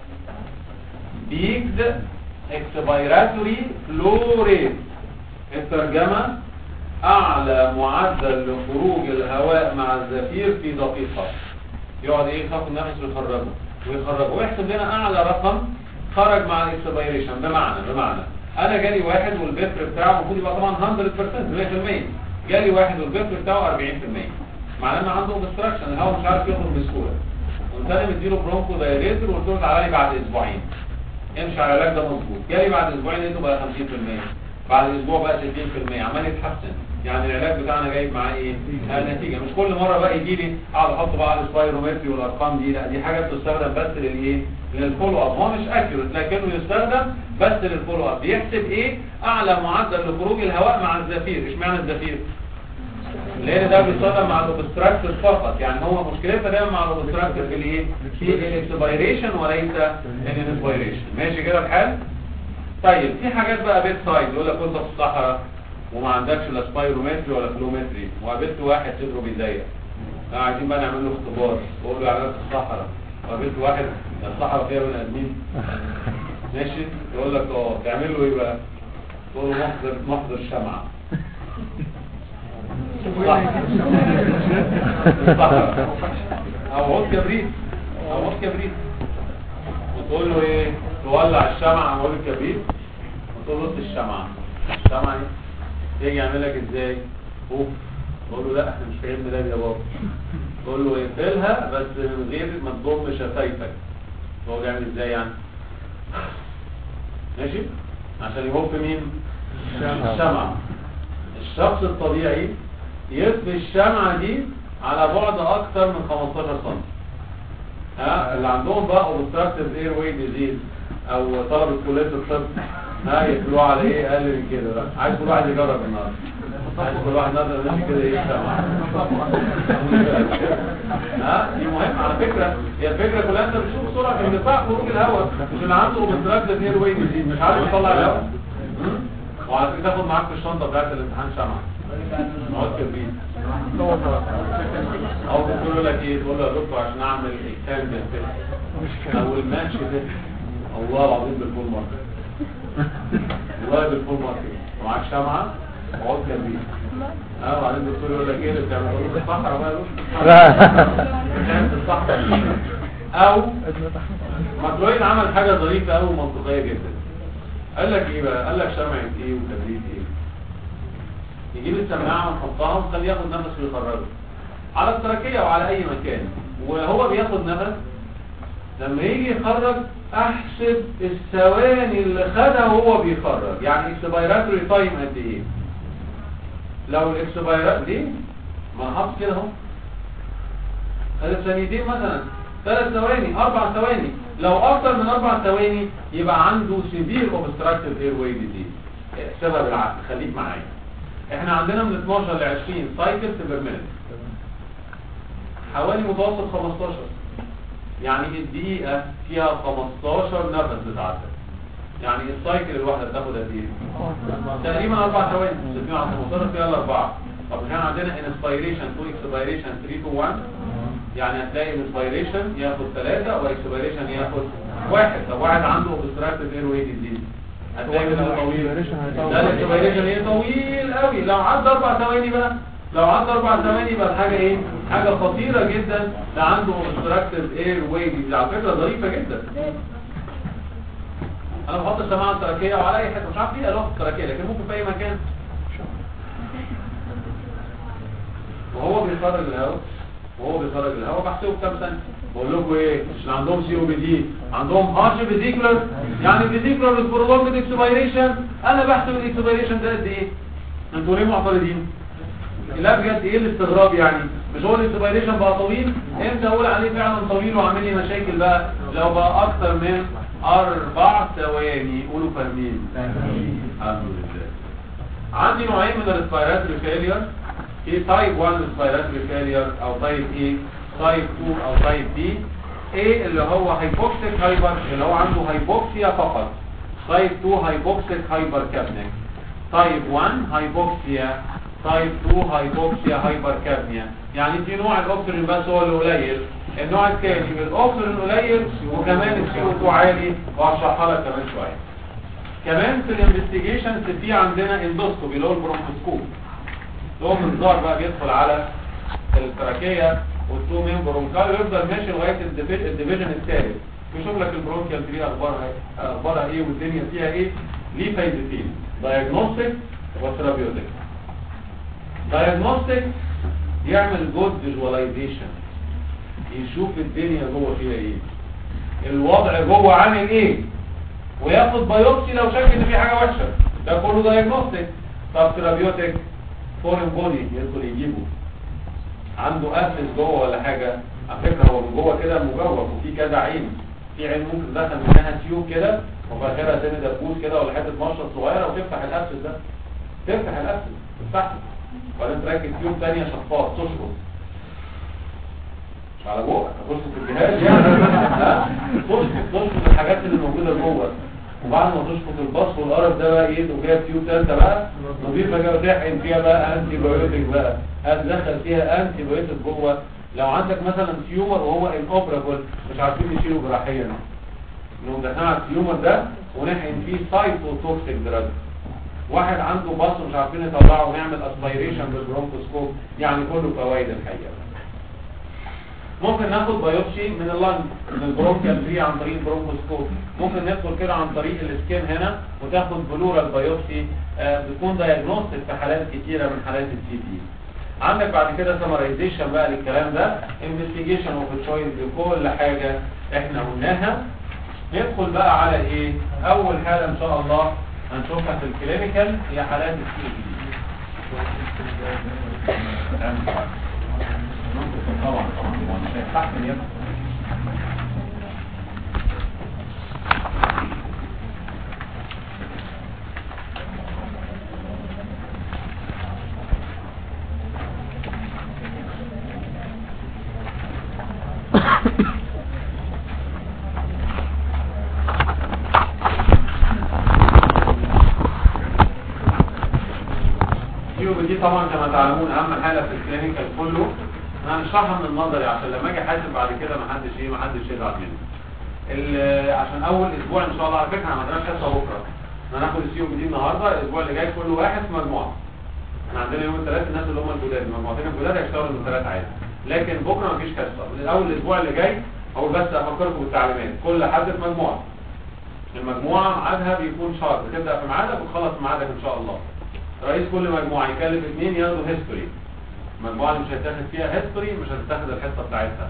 Speaker 1: بيكد اكسبيراتوري فلو ريت الترجمة اعلى معدل لخروج الهواء مع الزفير في دقيقة يقعد ايه يخاف النفس ويخرجه ويخرجه ويحسب لنا اعلى رقم خرج مع الاكسبيريشن بمعنى بمعنى انا جالي واحد والبفر بتاعه المفروض يبقى طبعا 100% 100% جالي واحد والبفر بتاعه 40% معناه ان عنده اوبستراكشن الهواء مش عارف يخرج بسهوله قمت انا مديله برونكو دايريتور وقلت له تعالى لي بعد اسبوعين امشي على العلاج ده مظبوط جالي بعد اسبوعين لقيته بقى 50% بعد اسبوع بقى 60% عمال يتحسن يعني العلاج بتاعنا جايب معاه ايه النتيجه مش كل مره بقى يجي لي اقعد احط بقى على السبايرومتري والارقام دي لا دي حاجه بتستخدم بس للايه للفولو اب هو مش اكيوريت لكنه يستخدم بس للفولو اب بيحسب ايه اعلى معدل لخروج الهواء مع الزفير اشمعنى الزفير لان ده بيستخدم مع الاوبستراكتور فقط يعني هو مشكلتها دايما مع الاوبستراكتور في الايه في الاكسبيريشن وليس الانسبيريشن ماشي كده الحال طيب في حاجات بقى بيت سايد يقول لك كنت في الصحراء وما عندكش لا سبايرومتري ولا فلومتري وقابلت واحد صدره بيضيق آه، عايزين بقى نعمل له اختبار بقول له علاج في الصحراء قابلت واحد الصحراء فيها بني ادمين ماشي يقول لك اه تعمل له ايه بقى تقول له محضر محضر شمعة الصحراء او عود كبريت او عود كبريت وتقول له ايه تولع الشمعة او عود الكبريت وتقول له "اطفي الشمعة الشمعة ايه يجي يعمل لك ازاي اوف تقول له لا احنا مش فاهمين ده يا بابا تقول له اقفلها بس من غير ما تضم شفايفك هو بيعمل ازاي يعني ماشي عشان يهف مين الشمعة الشخص الطبيعي يطفي الشمعة دي على بعد اكتر من 15 سم ها اللي عندهم بقى obstructive airway disease او طلبة كلية الطب ها يقفلوها على ايه اقل من كده بقى عايز كل واحد يجرب النهارده عايز كل واحد النهارده ماشي كده ايه الشمعة ها دي مهمة على فكرة هي الفكرة كلها انت بتشوف سرعة اندفاع خروج الهواء مش اللي عنده obstructive airway disease مش عارف يطلع الهواء مم؟ وعلى فكرة تاخد معاك في الشنطة بتاعت الامتحان شمعة مواد كبريت او تقول لك ايه تقول له يا دكتور عشان اعمل اكتام بالفيلم او الماتش ده الله العظيم بالفول ماركت والله بالفول ماركت ومعاك شمعة وعود كبريت اه وبعدين الدكتور يقول لك ايه اللي بتعمل تقول له في الصحراء بقى يا دكتور بتعمل في الصحراء او ماكروين عمل حاجة ظريفة قوي ومنطقية جدا قال لك ايه بقى قال لك شمعة ايه وكبريت ايه يجيب السماعة ونحطها ونخليه ياخد نفس ويخرجه على التركية وعلى اي مكان وهو بياخد نفس لما يجي يخرج احسب الثواني اللي خدها وهو بيخرج يعني اكسبيراتوري تايم قد ايه لو الاكسبيرات دي ما انا حاطط كده اهو خدت ثانيتين مثلا ثلاث ثواني اربع ثواني لو اكتر من اربع ثواني يبقى عنده سيفير اوبستراكتيف اير واي ديزيز احسبها بالعقل خليك معايا احنا عندنا من 12 ل 20 سايكل بير مينت حوالي متوسط 15 يعني الدقيقة فيها 15 نفس بتعدي يعني السايكل الواحدة بتاخد قد ايه؟ تقريبا اربع ثواني 600 على 15 فيها الاربعة طب كان عندنا انسبيريشن تو اكسبيريشن 3 تو 1 يعني هتلاقي انسبيريشن ياخد 3 واكسبيريشن ياخد واحد طب واحد عنده اوبستراكتيف اير واي ديزيز هتلاقي كده طويل ده الاكسبيريشن ايه طويل قوي لو عدى اربع ثواني بقى لو عدى اربع ثواني يبقى الحاجه ايه حاجه خطيره جدا ده عنده obstructive اير واي دي على فكره ظريفه جدا انا بحط السماعه التركيه وعلى اي حته مش عارف ليه الوقت التركيه لكن ممكن في اي مكان وهو بيخرج الهواء وهو بيخرج الهواء بحسبه بكام سنه بقول لكم ايه مش اللي عندهم سي او بي دي عندهم هارش فيزيكولر يعني فيزيكولر برولونج اكسبيريشن انا بحسب الاكسبيريشن ده قد ايه انتوا ليه معترضين لا بجد ايه الاستغراب يعني مش هو الاكسبيريشن بقى طويل امتى اقول عليه فعلا طويل وعامل لي مشاكل بقى لو بقى اكتر من اربع ثواني قولوا فاهمين الحمد لله عندي نوعين من الريسبيراتوري فيلير في تايب 1 ريسبيراتوري فيلير او تايب ايه تايب 2 او تايب بي ايه اللي هو هايبوكسيك هايبر اللي هو عنده هايبوكسيا فقط تايب 2 هايبوكسيك هايبر كابنيك تايب 1 هايبوكسيا تايب 2 هايبوكسيا هايبر كابنيا يعني في نوع الاكسجين بس هو اللي قليل النوع الثاني الاكسجين قليل وكمان السي او 2 عالي وهشرحها لك كمان شويه كمان في الانفستيجيشنز في عندنا اندوسكوبي اللي هو البرونكوسكوب اللي هو منظار بقى بيدخل على التراكيه والتو مين برونكال ويفضل ماشي لغايه الديفي- الديفيجن الثالث يشوف لك البرونكيال دي اخبارها ايه اخبارها ايه والدنيا فيها ايه ليه فايدتين دايجنوستيك وثيرابيوتيك دايجنوستيك يعمل جود فيجواليزيشن يشوف الدنيا جوه فيها ايه الوضع جوه عامل ايه وياخد بايوبسي لو شك ان في حاجه وحشه ده كله دايجنوستيك طب ثيرابيوتيك فورين بودي يدخل يجيبه عنده اسس جوه ولا حاجه على فكره هو من جوه كده مجوف وفي كذا عين في عين ممكن تدخل منها تيوب كده وفاخرها سن دبوس كده ولا حته مشرط صغيره وتفتح الاسس ده تفتح الاسس تفتحه وبعدين تركب تيوب ثانيه شفاط تشفط مش على بقك تشفط الجهاز يعني لا تشفط تشفط الحاجات اللي موجوده جوه وبعد ما تشفط البص والقرف ده بقى ايه وجايب تيوب ثالثه بقى نضيفه كده وتحقن فيها بقى انتي بايوتيك بقى هتدخل فيها انتي بايوتيك جوه لو عندك مثلا تيومر وهو انوبرابل مش عارفين نشيله جراحيا انه دخلنا على التيومر ده ونحقن فيه سايتوتوكسيك دراج واحد عنده باص ومش عارفين يطلعه ونعمل اسبيريشن بالبرونكوسكوب يعني كله فوائد الحقيقه ممكن ناخد بايوبسي من اللنج من البرونكيال فري عن طريق البرونكوسكوب ممكن ندخل كده عن طريق السكين هنا وتاخد بلورال بايوبسي آه بتكون دايجنوستيك في حالات كتيره من حالات السي تي عندك بعد كده سمرايزيشن بقى للكلام ده انفستيجيشن اوف تشويس لكل حاجه احنا قلناها ندخل بقى على ايه اول حاله ان شاء الله هنشوفها في الكلينيكال هي حالات السي تي طبعا طبعا مش هيستحمل يا دي طبعا كما تعلمون اهم حاله في الكلينيكال كله انا هنشرحها من النظري عشان لما اجي احاسب بعد كده ما حدش ايه ما حدش يزعل مني ال- عشان اول اسبوع ان شاء الله على فكره احنا ما عندناش حصه بكره احنا هناخد السي او دي النهارده الاسبوع اللي جاي كل واحد في مجموعه احنا عندنا يوم الثلاث الناس اللي هم الجداد المجموعتين الجداد هيشتغلوا من الثلاث عادي لكن بكره ما فيش حصه من اول الاسبوع اللي جاي اقول بس افكركم بالتعليمات كل حد في مجموعه المجموعه ميعادها بيكون شهر بتبدا في ميعادك وتخلص في ميعادك ان شاء الله رئيس كل مجموعه يكلف اثنين ياخدوا هيستوري المجموعه اللي مش هتاخد فيها هيستوري مش هتتاخد الحصه بتاعتها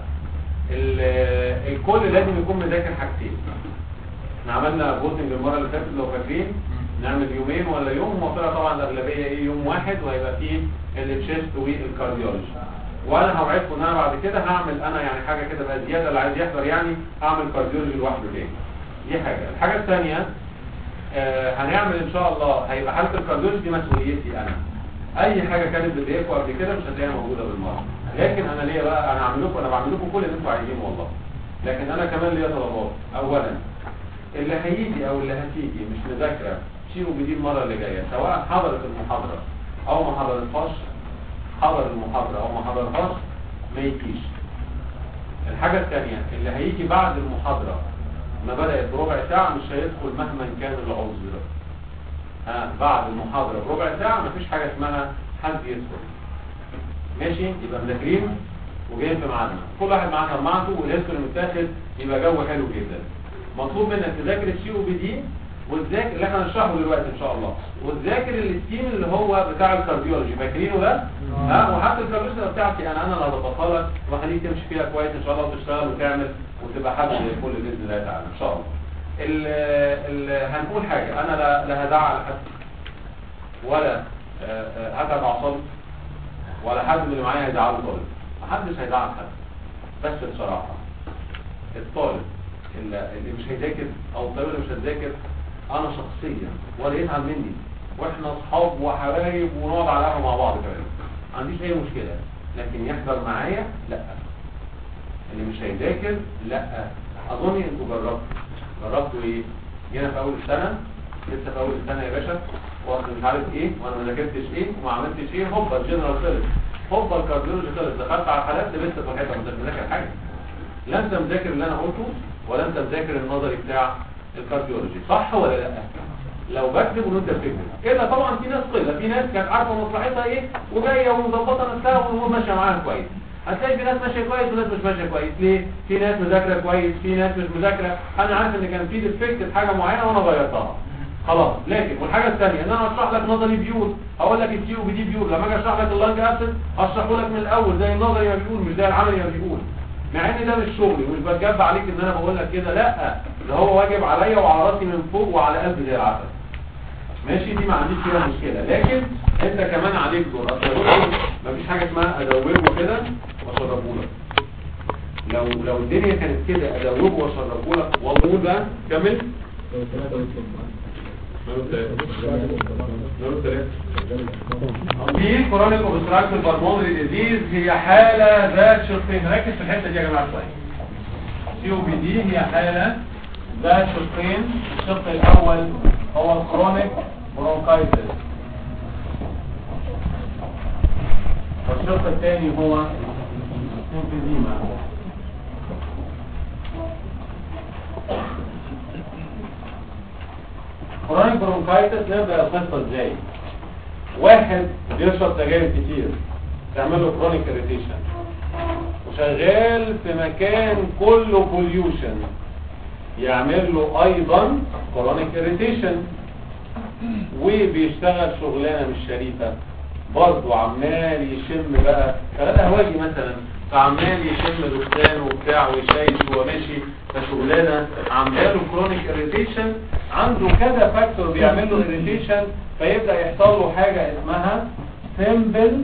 Speaker 1: ال- الكل لازم يكون مذاكر حاجتين احنا عملنا فوتنج المره اللي فاتت لو فاكرين نعمل يومين ولا يوم وطلع طبعا الاغلبيه ايه يوم واحد وهيبقى فيه التشيست والكارديولوجي وانا هوعدكم ان انا بعد كده هعمل انا يعني حاجه كده بقى زياده اللي عايز يحضر يعني هعمل كارديولوجي لوحده تاني دي حاجه الحاجه الثانيه آه هنعمل ان شاء الله هيبقى حاله الكارديولوجي دي مسؤوليتي انا اي حاجه كانت بتضايقكم قبل كده مش هتلاقيها موجوده بالمره لكن انا ليا بقى انا هعمل لكم انا بعمل لكم كل اللي انتوا عايزينه والله لكن انا كمان ليا طلبات اولا اللي هيجي او اللي هتيجي مش مذاكره شيء وبدي المره اللي جايه سواء حضرت المحاضره او ما حضرتهاش حضر المحاضره او ما حضرهاش ما يجيش الحاجه الثانيه اللي هيجي بعد المحاضره ما بدات بربع ساعه مش هيدخل مهما كان العذر ها بعد المحاضره بربع ساعه مفيش حاجه اسمها حد يدخل ماشي يبقى مذاكرين وجايين في ميعادنا كل واحد معاه سماعته والهيستوري متاخد يبقى جو حلو جدا مطلوب منك تذاكر السي او بي دي وتذاكر اللي احنا هنشرحه دلوقتي ان شاء الله وتذاكر الستيم اللي هو بتاع الكارديولوجي فاكرينه ده ها وحتى الكارديولوجي بتاعتي انا انا اللي هظبطها لك وهخليك تمشي فيها كويس ان شاء الله وتشتغل وتعمل وتبقى حد زي الفل باذن الله تعالى ان شاء الله ال ال هنقول حاجه انا لا, لا هزعل حد ولا آه، آه، هتعب اعصابي ولا حد من اللي معايا هيزعله طالب محدش هيزعل حد بس بصراحه الطالب اللي اللي مش هيذاكر او الطالب اللي مش هتذاكر انا شخصيا ولا يزعل مني واحنا اصحاب وحبايب ونقعد على القهوه مع بعض كمان ما عنديش اي مشكله لكن يحضر معايا لا اللي مش هيذاكر لا اظن انتوا جربتوا جربتوا ايه جينا في اول السنه لسه في اول السنه يا باشا واخد مش عارف ايه وانا ما ذاكرتش ايه وما عملتش ايه هوبا الجنرال خلص هوبا الكارديولوجي خلص دخلت على الحالات لبست في الحيطه مش مذاكر حاجه لا انت مذاكر اللي انا قلته ولا انت مذاكر النظري بتاع الكارديولوجي صح ولا لا لو بكتب وانت بتكتب كده طبعا في ناس قله في ناس كانت عارفه مصلحتها ايه وجايه ومظبطه نفسها والامور ماشيه معاها كويس هتلاقي في ناس ماشيه كويس وناس مش ماشيه كويس ليه في ناس مذاكره كويس في ناس مش مذاكره انا عارف ان كان في ديفكت في حاجه معينه وانا غيرتها خلاص لكن والحاجه الثانيه ان انا اشرح لك نظري بيور اقول لك السي ودي بيور لما اجي اشرح لك اللانج اسيد اشرحه لك من الاول زي النظري ما بيقول مش زي العملي ما بيقول مع ان ده مش شغلي ومش بتجب عليك ان انا بقول لك كده لا ده هو واجب عليا وعلى راسي من فوق وعلى قلبي زي العسل ماشي دي ما عنديش فيها مشكله لكن انت كمان عليك دور اصل دول ايه مفيش حاجه اسمها ادوبه كده واشربه لك لو لو الدنيا كانت كده ادوبه واشربه لك والله بقى كمل دي كرونيك اوبستراكتيف بالمونري ديزيز هي حاله ذات شقين ركز في الحته دي يا جماعه شويه سي او بي دي هي حاله ذات شقين الشق الاول هو الكرونيك برونكايتس والشق الثاني هو emphysema chronic bronchitis نبدأ القصة ازاي واحد بيشرب سجاير كتير تعمل له chronic irritation وشغال في مكان كله pollution يعمل له ايضا chronic irritation وبيشتغل شغلانه مش شريفه برضه عمال يشم بقى شغال هواجي مثلا فعمال يشم دخان وبتاع ويشيش وهو ماشي فشغلانه عامله له كرونيك اريتيشن عنده كذا فاكتور بيعمل له اريتيشن فيبدا يحصل له حاجه اسمها سيمبل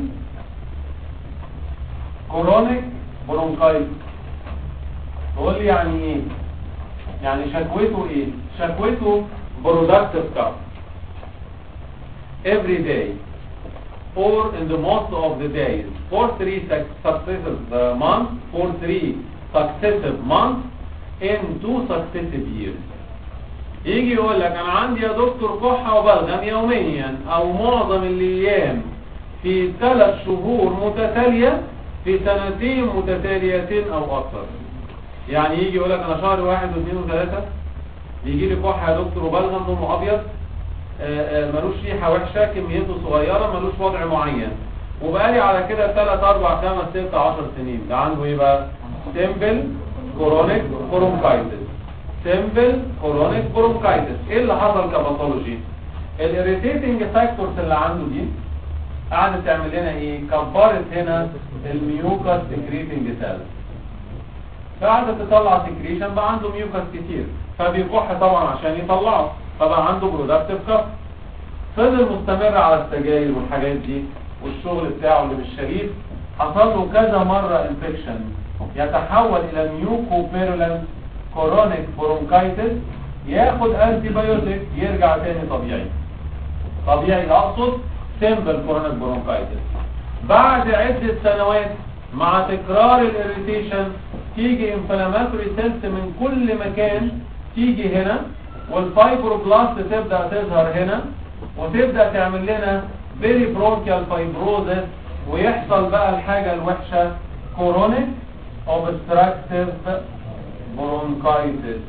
Speaker 1: كرونيك برونكايت تقول لي يعني ايه يعني شكوته ايه شكوته برودكتيف كاف every day or in the most of the days for three suc- successive uh, months for three successive months in two successive years يجي يقول لك انا عندي يا دكتور كحة وبلغم يوميا او معظم الايام في ثلاث شهور متتالية في سنتين متتاليتين او اكثر يعني يجي يقول لك انا شهر واحد واثنين وثلاثة بيجي لي كحة يا دكتور وبلغم لونه ابيض آه، آه، ملوش ريحة وحشة كميته صغيرة ملوش وضع معين وبقالي على كده 3 4 5 6 10 سنين ده عنده ايه بقى سيمبل كورونيك برونكايتس سيمبل كورونيك برونكايتس ايه اللي حصل كباثولوجي الاريتيتنج فاكتورز اللي عنده دي قعدت تعمل لنا ايه كبرت هنا الميوكاس سكريتنج سيلز فقعدت تطلع سكريشن بقى عنده ميوكاس كتير فبيكح طبعا عشان يطلعه فبقى عنده برودكتيف كف فضل مستمر على السجاير والحاجات دي والشغل بتاعه اللي مش شريف حصل له كذا مرة انفكشن يتحول الى ميوكو بيرولنس كورونيك برونكايتس ياخد انتي بايوتيك يرجع تاني طبيعي طبيعي اقصد سيمبل كورونيك برونكايتس بعد عدة سنوات مع تكرار الاريتيشن تيجي انفلاماتوري سيلز من كل مكان تيجي هنا والفايبروبلاست تبدأ تظهر هنا وتبدأ تعمل لنا بيري برونكيال فايبروزس ويحصل بقى الحاجة الوحشة كورونيك اوبستراكتيف برونكايتس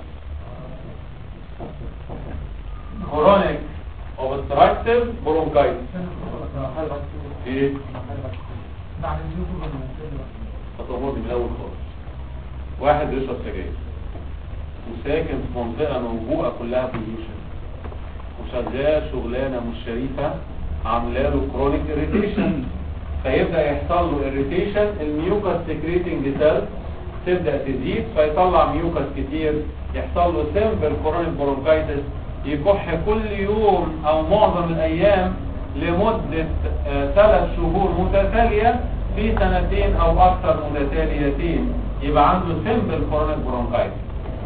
Speaker 1: كورونيك اوبستراكتيف برونكايتس ايه هتمر من الاول خالص واحد بيشرب سجاير وساكن في منطقة موبوءة كلها بوليوشن وشغال شغلانة مش شريفة عامله له كرونيك اريتيشن فيبدأ يحصل له اريتيشن الميوكاس سكريتنج سيلز تبدأ تزيد فيطلع ميوكاس كتير يحصل له سيمبل كرونيك برونكايتس يكح كل يوم او معظم الايام لمدة ثلاث شهور متتالية في سنتين او اكثر متتاليتين يبقى عنده سيمبل كرونيك برونكايتس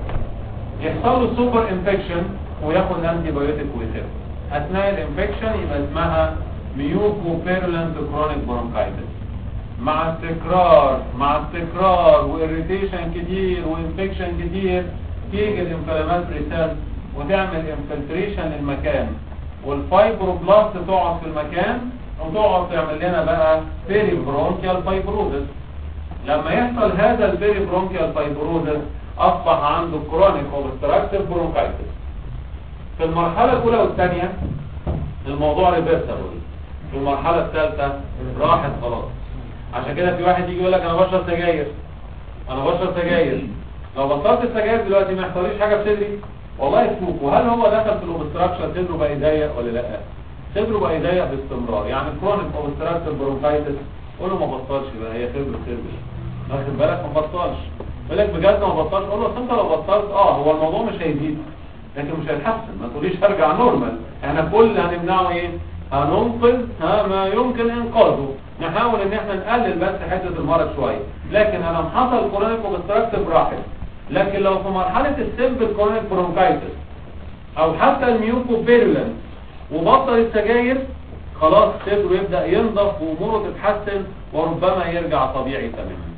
Speaker 1: يحصل له سوبر انفكشن وياخد انتي بايوتيك ويخف اثناء الانفكشن يبقى اسمها ميوكو بيرولنت كرونيك برونكايتس مع التكرار مع التكرار واريتيشن كتير وانفكشن كتير تيجي الانفلاماتوري سيل وتعمل انفلتريشن للمكان والفايبروبلاست تقعد في المكان وتقعد تعمل لنا بقى بيري برونكيال فايبروزس لما يحصل هذا البيري برونكيال فايبروزس اصبح عنده كرونيك اوبستراكتيف برونكايتس في المرحلة الاولى والثانية الموضوع ريفرسبل في المرحلة الثالثة راحت خلاص عشان كده في واحد يجي يقول لك انا بشرب سجاير انا بشرب سجاير لو بطلت السجاير دلوقتي ما يحصليش حاجة في صدري والله يشوف وهل هو دخل في الاوبستراكشن صدره بقى يضيق ولا لا صدره بقى يضيق باستمرار يعني كرونيك اوبستراكتيف برونكايتس قول له ما بطلش بقى هي خبر خبر واخد بالك ما بطلش يقول لك بجد ما بطلش قول له اصل انت لو بطلت اه هو الموضوع مش هيزيد لكن مش هيتحسن ما تقوليش هرجع نورمال احنا كل اللي هنمنعه ايه هننقذ ها ما يمكن انقاذه نحاول ان احنا نقلل بس حته المرض شويه لكن لما حصل كرونيك اوبستراكتيف راحت لكن لو في مرحله السيمبل كرونيك برونكايتس او حتى الميوكو بيرولنس وبطل السجاير خلاص صدره يبدا ينضف واموره تتحسن وربما يرجع طبيعي تماما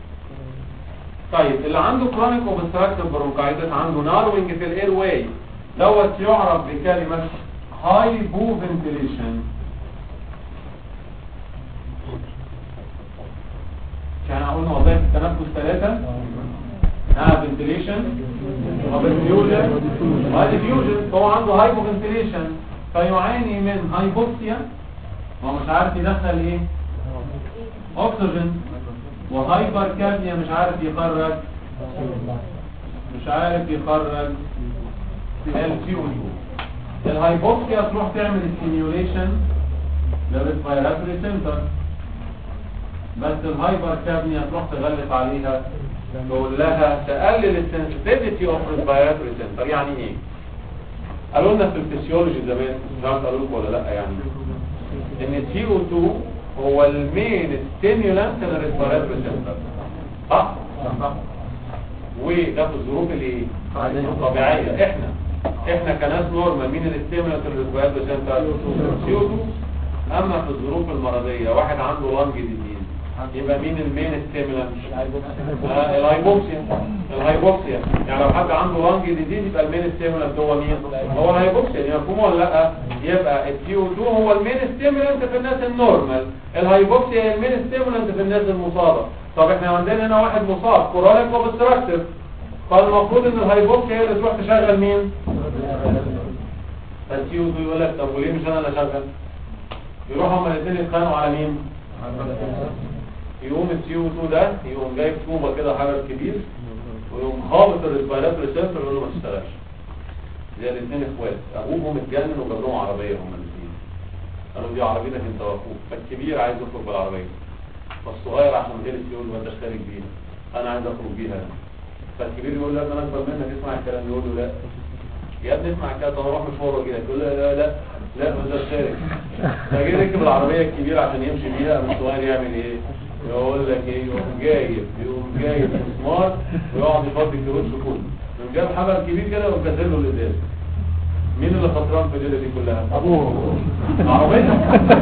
Speaker 1: طيب اللي عنده كرونيك اوبستراكتيف برونكايتس عنده ناروينج في الاير واي دوت يعرف بكلمه هايبو فنتيليشن احنا قلنا وظائف التنفس ثلاثة ها فنتليشن وبالفيوجن وديفيوجن هو عنده هايبو فنتليشن فيعاني من هايبوكسيا هو مش عارف يدخل ايه اكسجين وهايبر كابنيا مش عارف يخرج مش عارف يخرج الفيول الهايبوكسيا تروح تعمل ستيميوليشن للريسبيراتوري سنتر بس الهايبر كابنيا تروح تغلف عليها تقول لها تقلل السنسيتيفيتي اوف ريسبيراتوري سنتر يعني ايه قالوا لنا في الفسيولوجي زمان مش عارف قالوا لكم ولا لا يعني ان السي او 2 هو المين ستيمولانت للريسبيراتوري سنتر صح صح وده في الظروف الايه الطبيعيه احنا احنا كناس نورمال مين الستيمولانت للريسبيراتوري سنتر سي او 2 اما في الظروف المرضيه واحد عنده لانج ديزيز يبقى مين المين ستيمولانت آه، الهايبوكسيا الهايبوكسيا يعني لو حد عنده لانج ديزيز يبقى المين ستيمولانت هو مين هو الهايبوكسيا يعني مفهوم ولا لا يبقى السي او 2 هو المين ستيمولانت في الناس النورمال الهايبوكسيا هي المين ستيمولانت في الناس المصابه طب احنا عندنا هنا واحد مصاب كورونيك اوبستراكتيف فالمفروض ان الهايبوكسيا هي اللي تروح تشغل مين فالسي او 2 يقول لك طب وليه مش انا اللي اشغل يروحوا هما الاثنين يتخانقوا على مين يقوم السي او 2 ده يقوم جايب طوبه كده حجر كبير ويقوم خابط الريسبيراتوري سنتر ويقول له ما تشتغلش زي الاثنين اخوات ابوهم اتجنن وجاب لهم عربيه هما الاثنين قالوا دي عربيتك انت واخوك فالكبير عايز يخرج بالعربيه فالصغير عشان غير يقول له ما انت اشترك بيها انا عايز اخرج بيها أنا. فالكبير يقول له انا اكبر منك اسمع الكلام يقول له لا يا ابني اسمع كده طب اروح مشوار واجي لك يقول له لا لا لا ما ده اشترك فجي ركب العربيه الكبيره عشان يمشي بيها قام الصغير يعمل ايه يقول لك ايه يقوم جايب يقوم جايب مسمار ويقعد يفضي الكروت كله يقوم جايب حجر كبير كده ويقوم كسر له الازاز مين اللي خسران في الليله دي كلها
Speaker 2: ابوه
Speaker 1: العربيه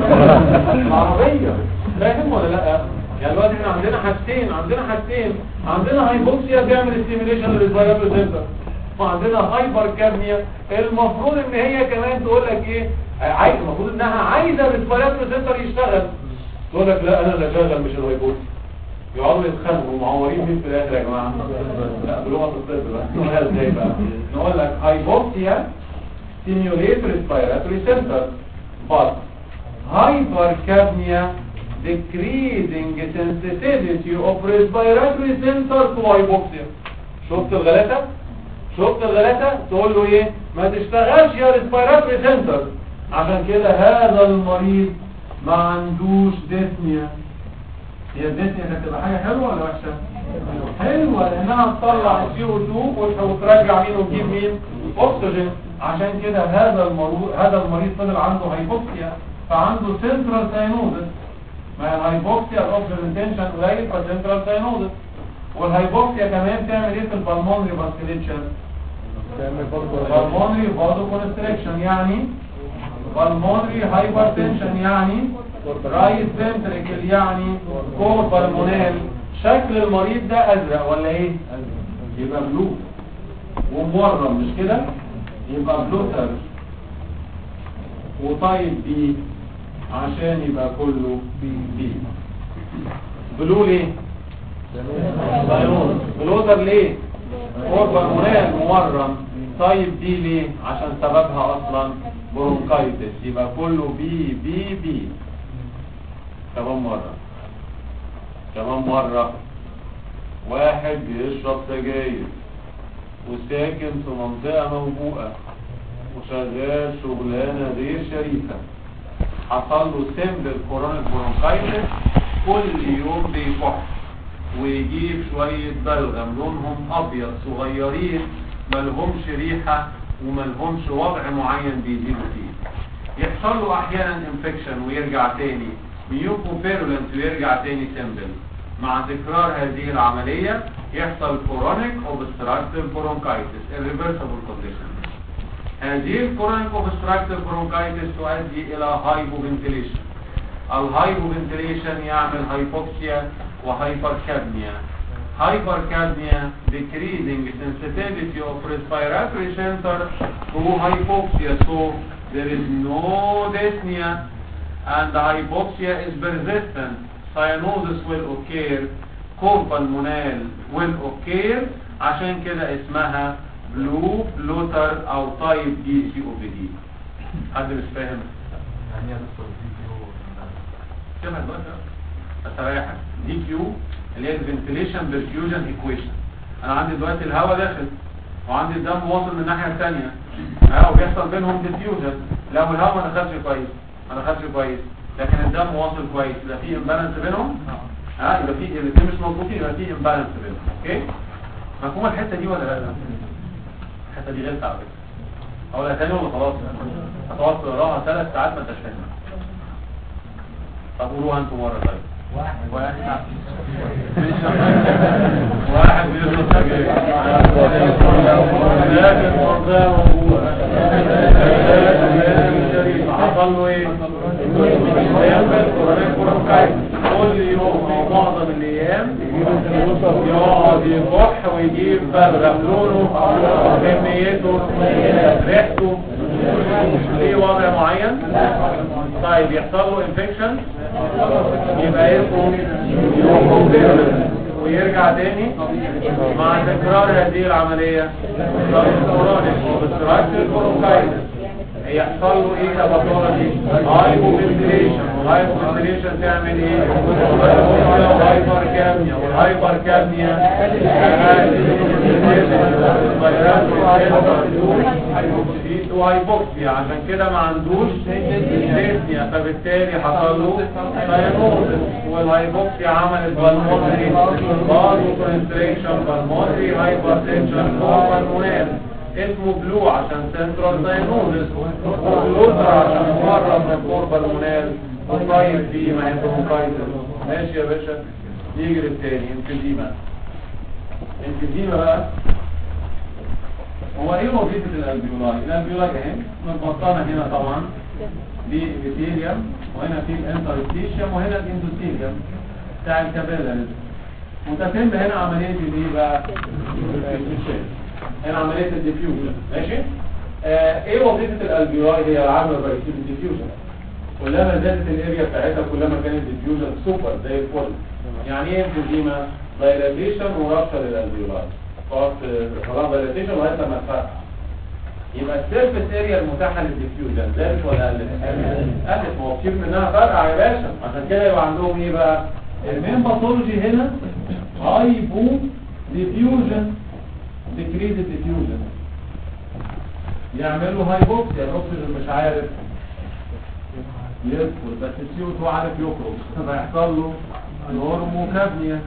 Speaker 1: العربيه فاهم ولا لا يعني دلوقتي احنا عندنا حاجتين عندنا حاجتين عندنا هايبوكسيا بيعمل ستيميليشن للريسبيراتوري سنتر وعندنا هايبر كابنيا المفروض ان هي كمان تقول لك ايه عايز المفروض انها عايزه الريسبيراتوري سنتر يشتغل تقول لك لا انا اللي اشغل مش الهايبوكسيا يقعدوا يتخانقوا معورين مين في الاخر يا جماعه لا بلغه الطب بقى نقولها ازاي بقى نقول لك هايبوكسيا stimulate respiratory center but hypercapnia decreasing sensitivity of respiratory center to hypoxia شفت الغلاسة شفت الغلاسة تقول له ايه ما تشتغلش يا respiratory center عشان كده هذا المريض ما عندوش ديسنيا هي الديسنيا كانت تبقى حاجة حلوة ولا وحشة حلوة لانها تطلع سي او 2 وترجع مين وتجيب مين اكسجين عشان كده هذا المريض هذا المريض فضل عنده هايبوكسيا فعنده سنترال ساينوزس ما الهايبوكسيا الاوكسجين تنشن قليل فسنترال ساينوزس والهايبوكسيا كمان تعمل ايه في البلمونري فاسكوليتشر بالمونري فازو كونستريكشن يعني بالمونري هايبرتنشن يعني رايت فنتريكل يعني كور بالمونال شكل المريض ده ازرق ولا ايه يبقى بلو ومورم مش كده يبقى بلوتر وطيب بي عشان يبقى كله بي بي بلو ليه ساينوز بلوتر ليه كور بالمونال مورم طيب دي ليه عشان سببها اصلا برونكايتس يبقى كله بي بي بي كمان مرة كمان مرة واحد بيشرب سجاير وساكن في منطقة موبوءة وشغال شغلانة غير شريفة حصل له سمبل كورونيك برونكايتس كل يوم بيكح ويجيب شوية بلغم لونهم أبيض صغيرين ملهمش ريحة وملهمش وضع معين بيزيدوا فيه يحصل له أحيانا انفكشن ويرجع تاني ميوكو فيرولنت ويرجع تاني سمبل مع تكرار هذه العملية يحصل كورونيك اوبستراكتيف برونكايتس irreversible condition هذه الكورونيك اوبستراكتيف برونكايتس تؤدي الى هايبوفنتيليشن الهايبوفنتيليشن يعمل هايبوكسيا وهايبركابنيا hypercapnia decreasing sensitivity of respiratory center to hypoxia so there is no dyspnea and the hypoxia is persistent cyanosis will occur كومبالمونال والاوكير عشان كده اسمها بلو فلوتر او تايب دي سي او بي دي حد مش فاهم
Speaker 2: يعني يا دكتور فيديو
Speaker 1: كده دلوقتي استريحك دي كيو اللي هي الفنتليشن برفيوجن ايكويشن انا عندي دلوقتي الهواء داخل وعندي الدم واصل من الناحيه الثانيه اه وبيحصل بينهم ديفيوجن لو الهواء ما دخلش كويس ما دخلش كويس لكن الدم واصل كويس يبقى في امبالانس بينهم اه يبقى في الاثنين مش مظبوطين يبقى في امبالانس بينهم اوكي مفهومه الحته دي ولا لا الحته دي غلط على فكره اقولها تاني ولا خلاص هتقعد تقراها ثلاث ساعات ما انتش فاهمها طب قولوها انتوا مره طيب واحد واحد واحد بيشرب سجاير لكن حصل له ايه؟ كل يوم او معظم الايام يقعد يكح ويجيب بلغم لونه كميته ريحته ليه وضع معين طيب يحصل له انفكشن يبقى اسمه ويرجع تاني مع تكرار هذه العملية يحصل له ايه كبطولة هايبوفنتيليشن والهايبوفنتيليشن تعمل ايه هايبر كامنيا والهايبر كامنيا وهايبوكسيا عشان كده ما عندوش ديسنيا فبالتالي حصل له ساينوزس والهايبوكسيا عملت بالمونري بازو كونستريكشن بالمونري هايبرتنشن بالمونري اسمه بلو عشان سنترال ساينوزس وبلوزر عشان مقرب من الكوربا المونال وطيب فيه ما عنده مقايزر ماشي يا باشا يجي للتاني انفيزيما انفيزيما بقى هو ايه وظيفة الالبيولاي الالبيولاي اهي متبطنة هنا طبعا دي ابيثيليوم وهنا في الانترستيشيوم وهنا الاندوثيليوم بتاع الكابيلاريز وتتم هنا عملية الايه بقى هنا عملية الديفيوجن ماشي آه ايه وظيفة الالبيولاي هي العامل الرئيسي للديفيوجن كلما زادت الاريا بتاعتها كلما كان الديفيوجن سوبر زي الفل يعني ايه انفيزيما دايلاتيشن ورابشر للالبيولاي تقعد خلاص دايلاتيشن لغايه لما تفرقع يبقى السيرفيس اريا المتاحه للديفيوجن زادت ولا قلت؟ قلت ما هو كتير منها فرقع يا باشا عشان كده يبقى عندهم ايه بقى؟ المين باثولوجي هنا هايبو ديفيوجن ديكريز الديفيوجن يعمل له هايبوكسيا الاكسجين مش عارف يدخل بس السي او 2 عارف يخرج فيحصل له نورموكابنيا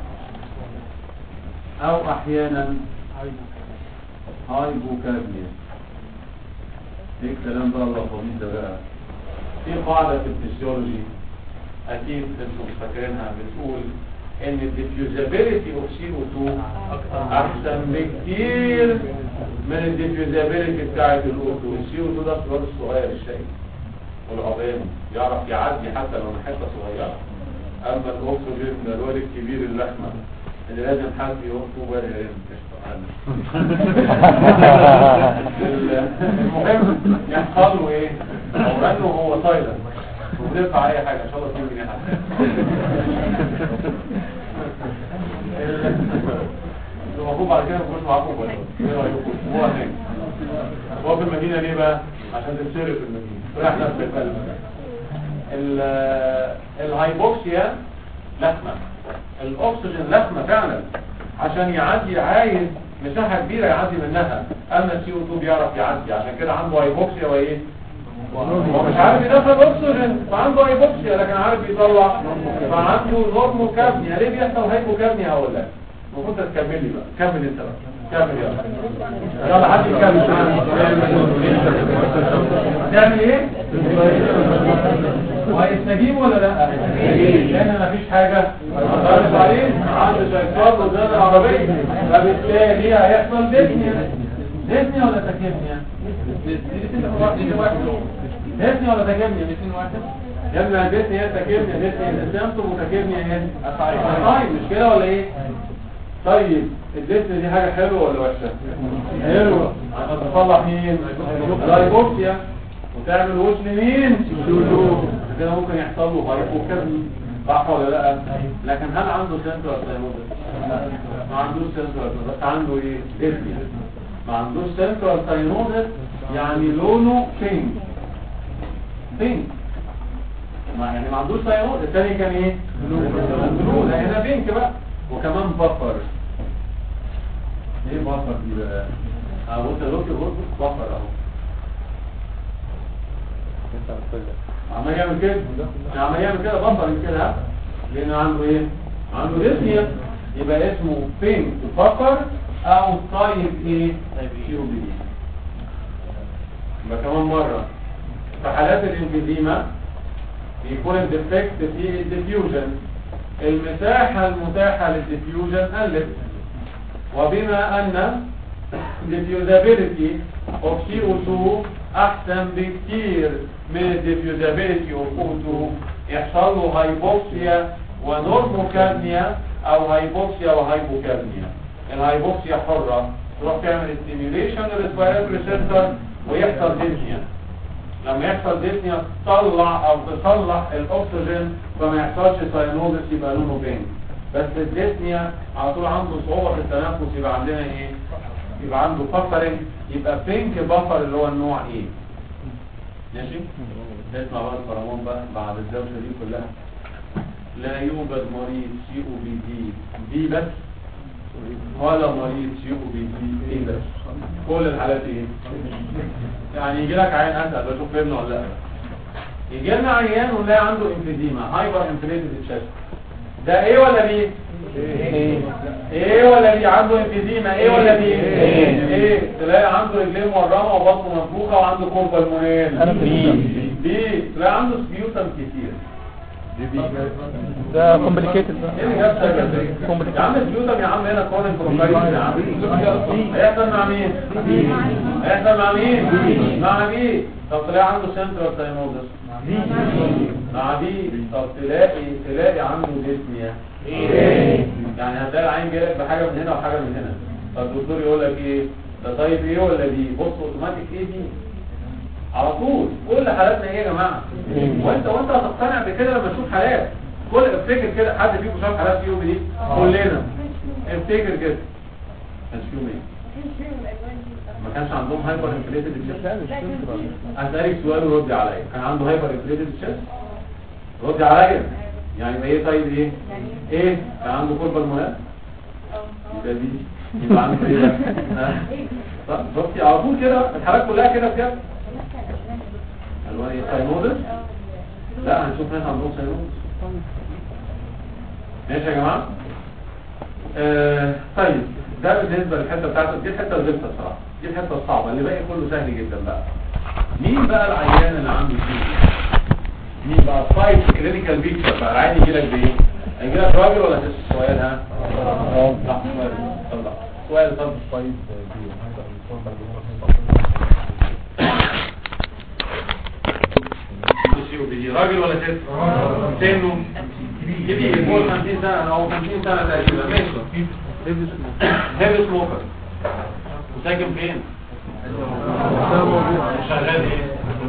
Speaker 1: او احيانا هايبوكابنيا ايه الكلام ده الله طويل ده بقى في قاعده في الفسيولوجي اكيد انتم مش فاكرينها بتقول ان الديفيوزابيلتي اوف سي او 2 احسن بكتير من الديفيوزابيلتي بتاعت الاو 2 السي او 2 ده الصغير الصغير الشيء والعظام يعرف يعدي حتى لو من حته صغيره اما الاكسجين ده الواد الكبير اللحمه اللي لازم حد يوقفه ولا المهم يحصل له ايه او انه هو سايلنت وتدفع اي حاجه ان شاء الله تجيب جنيه حتى انتوا المفروض بعد كده تخش معاكم ولا ايه رايكم هو هناك هو في المدينه ليه بقى عشان تتصرف في المدينه راح نفس القلب الهايبوكسيا لخمه الاكسجين لخمه فعلا عشان يعدي عايز مساحه كبيره يعدي منها اما السي او 2 بيعرف يعدي عشان كده عنده هايبوكسيا وايه هو مش عارف يدخل اكسجين فعنده هايبوكسيا لكن عارف يطلع فعنده نورموكابنيا ليه بيحصل هايبوكابنيا هقول لك المفروض تكمل لي بقى كمل انت بقى كمل يلا يلا حد يكمل تعمل ايه وهيستجيب ولا لا لان مفيش حاجه ضغط عليه عنده شيطان قدام العربيه فبالتالي هيحصل ديسنيا ديسنيا ولا تكيمنيا ديسنيا ولا تكيمنيا الاثنين واحد يا ابني ديسنيا هي تكيمنيا ديسنيا السيمتوم وتكيمنيا هي طيب مش كده ولا ايه طيب الديسنيا دي حاجه حلوه ولا وحشه حلوه عشان تصلح مين لايبوكسيا وتعمل وزن مين كده ممكن يحصل له هايبوكابني صح ولا لا لكن هل عنده سنترال ساينوزس ما عندوش سنترال بس عنده ايه ديسنيا ما عندوش سنترال ساينوزس يعني لونه بينك بينك ما يعني ما عندوش ساينوزس الثاني كان ايه بلو لا هنا بينك بقى وكمان بفر ايه بفر دي بقى اه بص يا دكتور بص بفر اهو عمال يعمل كده عمال يعمل كده بطل كده ها؟ لانه عنده ايه عنده ديسنيا يبقى اسمه بينك فقر او طيب ايه كيوبي يبقى كمان مرة في حالات الانفيزيما بيكون الديفكت في الديفيوجن المساحة المتاحة للديفيوجن قلت وبما ان diffusability of CO2 احسن بكتير من diffusability of O2 يحصل له هايبوكسيا ونورموكارنيا او هايبوكسيا وهايبوكارنيا الهايبوكسيا حرة تروح تعمل ستيميوليشن للريسبيراتوري سنتر ويحصل ديسنيا لما يحصل ديسنيا تطلع او تصلح الاكسجين فما يحصلش ساينوزس يبقى لونه بينك بس الديسنيا على طول عنده صعوبة في التنفس يبقى عندنا ايه يبقى عنده بفرنج يبقى بينك بفر اللي هو النوع ايه ماشي اسمع بقى الفرامون بقى بعد الدوشه دي كلها لا يوجد مريض سي او بي دي دي بس ولا مريض سي او بي دي ايه بس كل الحالات ايه يعني يجي لك عيان اسال بشوف ابنه ولا لا يجي لنا عيان ونلاقي عنده انفيديما هايبر انفليتد تشست ده ايه ولا بي ايه ايه ولا بي عنده انفيزيما ايه ولا بي ايه تلاقي عنده رجلين مرمى وبطنه منفوخه وعنده كوم بالمونيل
Speaker 3: أنا بي.
Speaker 1: بي تلاقي عنده سبيوتم كتير
Speaker 3: ده كومبليكيتد
Speaker 1: ايه اللي جاب سكت يا عم سبيوتم يا عم هنا كورن بروفايل يا عم هيحصل مع مين هيحصل مع مين مع بي طب تلاقي عنده سنترال ساينوزس مع بي طب تلاقي تلاقي عنده ديسنيا يعني هتلاقي العين جايلك بحاجه من هنا وحاجه من هنا فالدكتور يقول لك ايه ده طيب ايه ولا دي بص اوتوماتيك ايه دي على طول كل حالاتنا ايه يا جماعه وانت وانت هتقتنع بكده لما تشوف حالات كل افتكر كده حد فيكم شاف حالات فيهم دي كلنا افتكر كده كانش فيهم ايه ما كانش عندهم هايبر انفليتد تشيست اسالك سؤال وردي عليا كان عنده هايبر انفليتد تشيست ردي عليا يعني يبقى ايه طيب ايه ايه كان عنده كل بالمونات يبقى دي يبقى عنده ايه بقى؟ ها؟ طب شفتي على طول كده الحالات كلها كده بجد الوان ايه ساينوزس لا هنشوف ناس عندهم ساينوزس ماشي يا جماعه آه طيب ده بالنسبه للحته بتاعته دي الحته الغلطه الصراحه دي الحته الصعبه اللي باقي كله سهل جدا بقى مين بقى العيان اللي عنده سي مين بقى السايت كلينيكال بيكتشر بقى العيان يجي لك بايه هيجي لك راجل ولا ست سؤال ها اه لا سؤال اتفضل سؤال اتفضل
Speaker 2: طيب
Speaker 1: سي بيجي راجل ولا ست سنه كبير فوق 50 سنه او 50 سنه تقريبا ماشي هيفي سموكر وساكن فين شغال ايه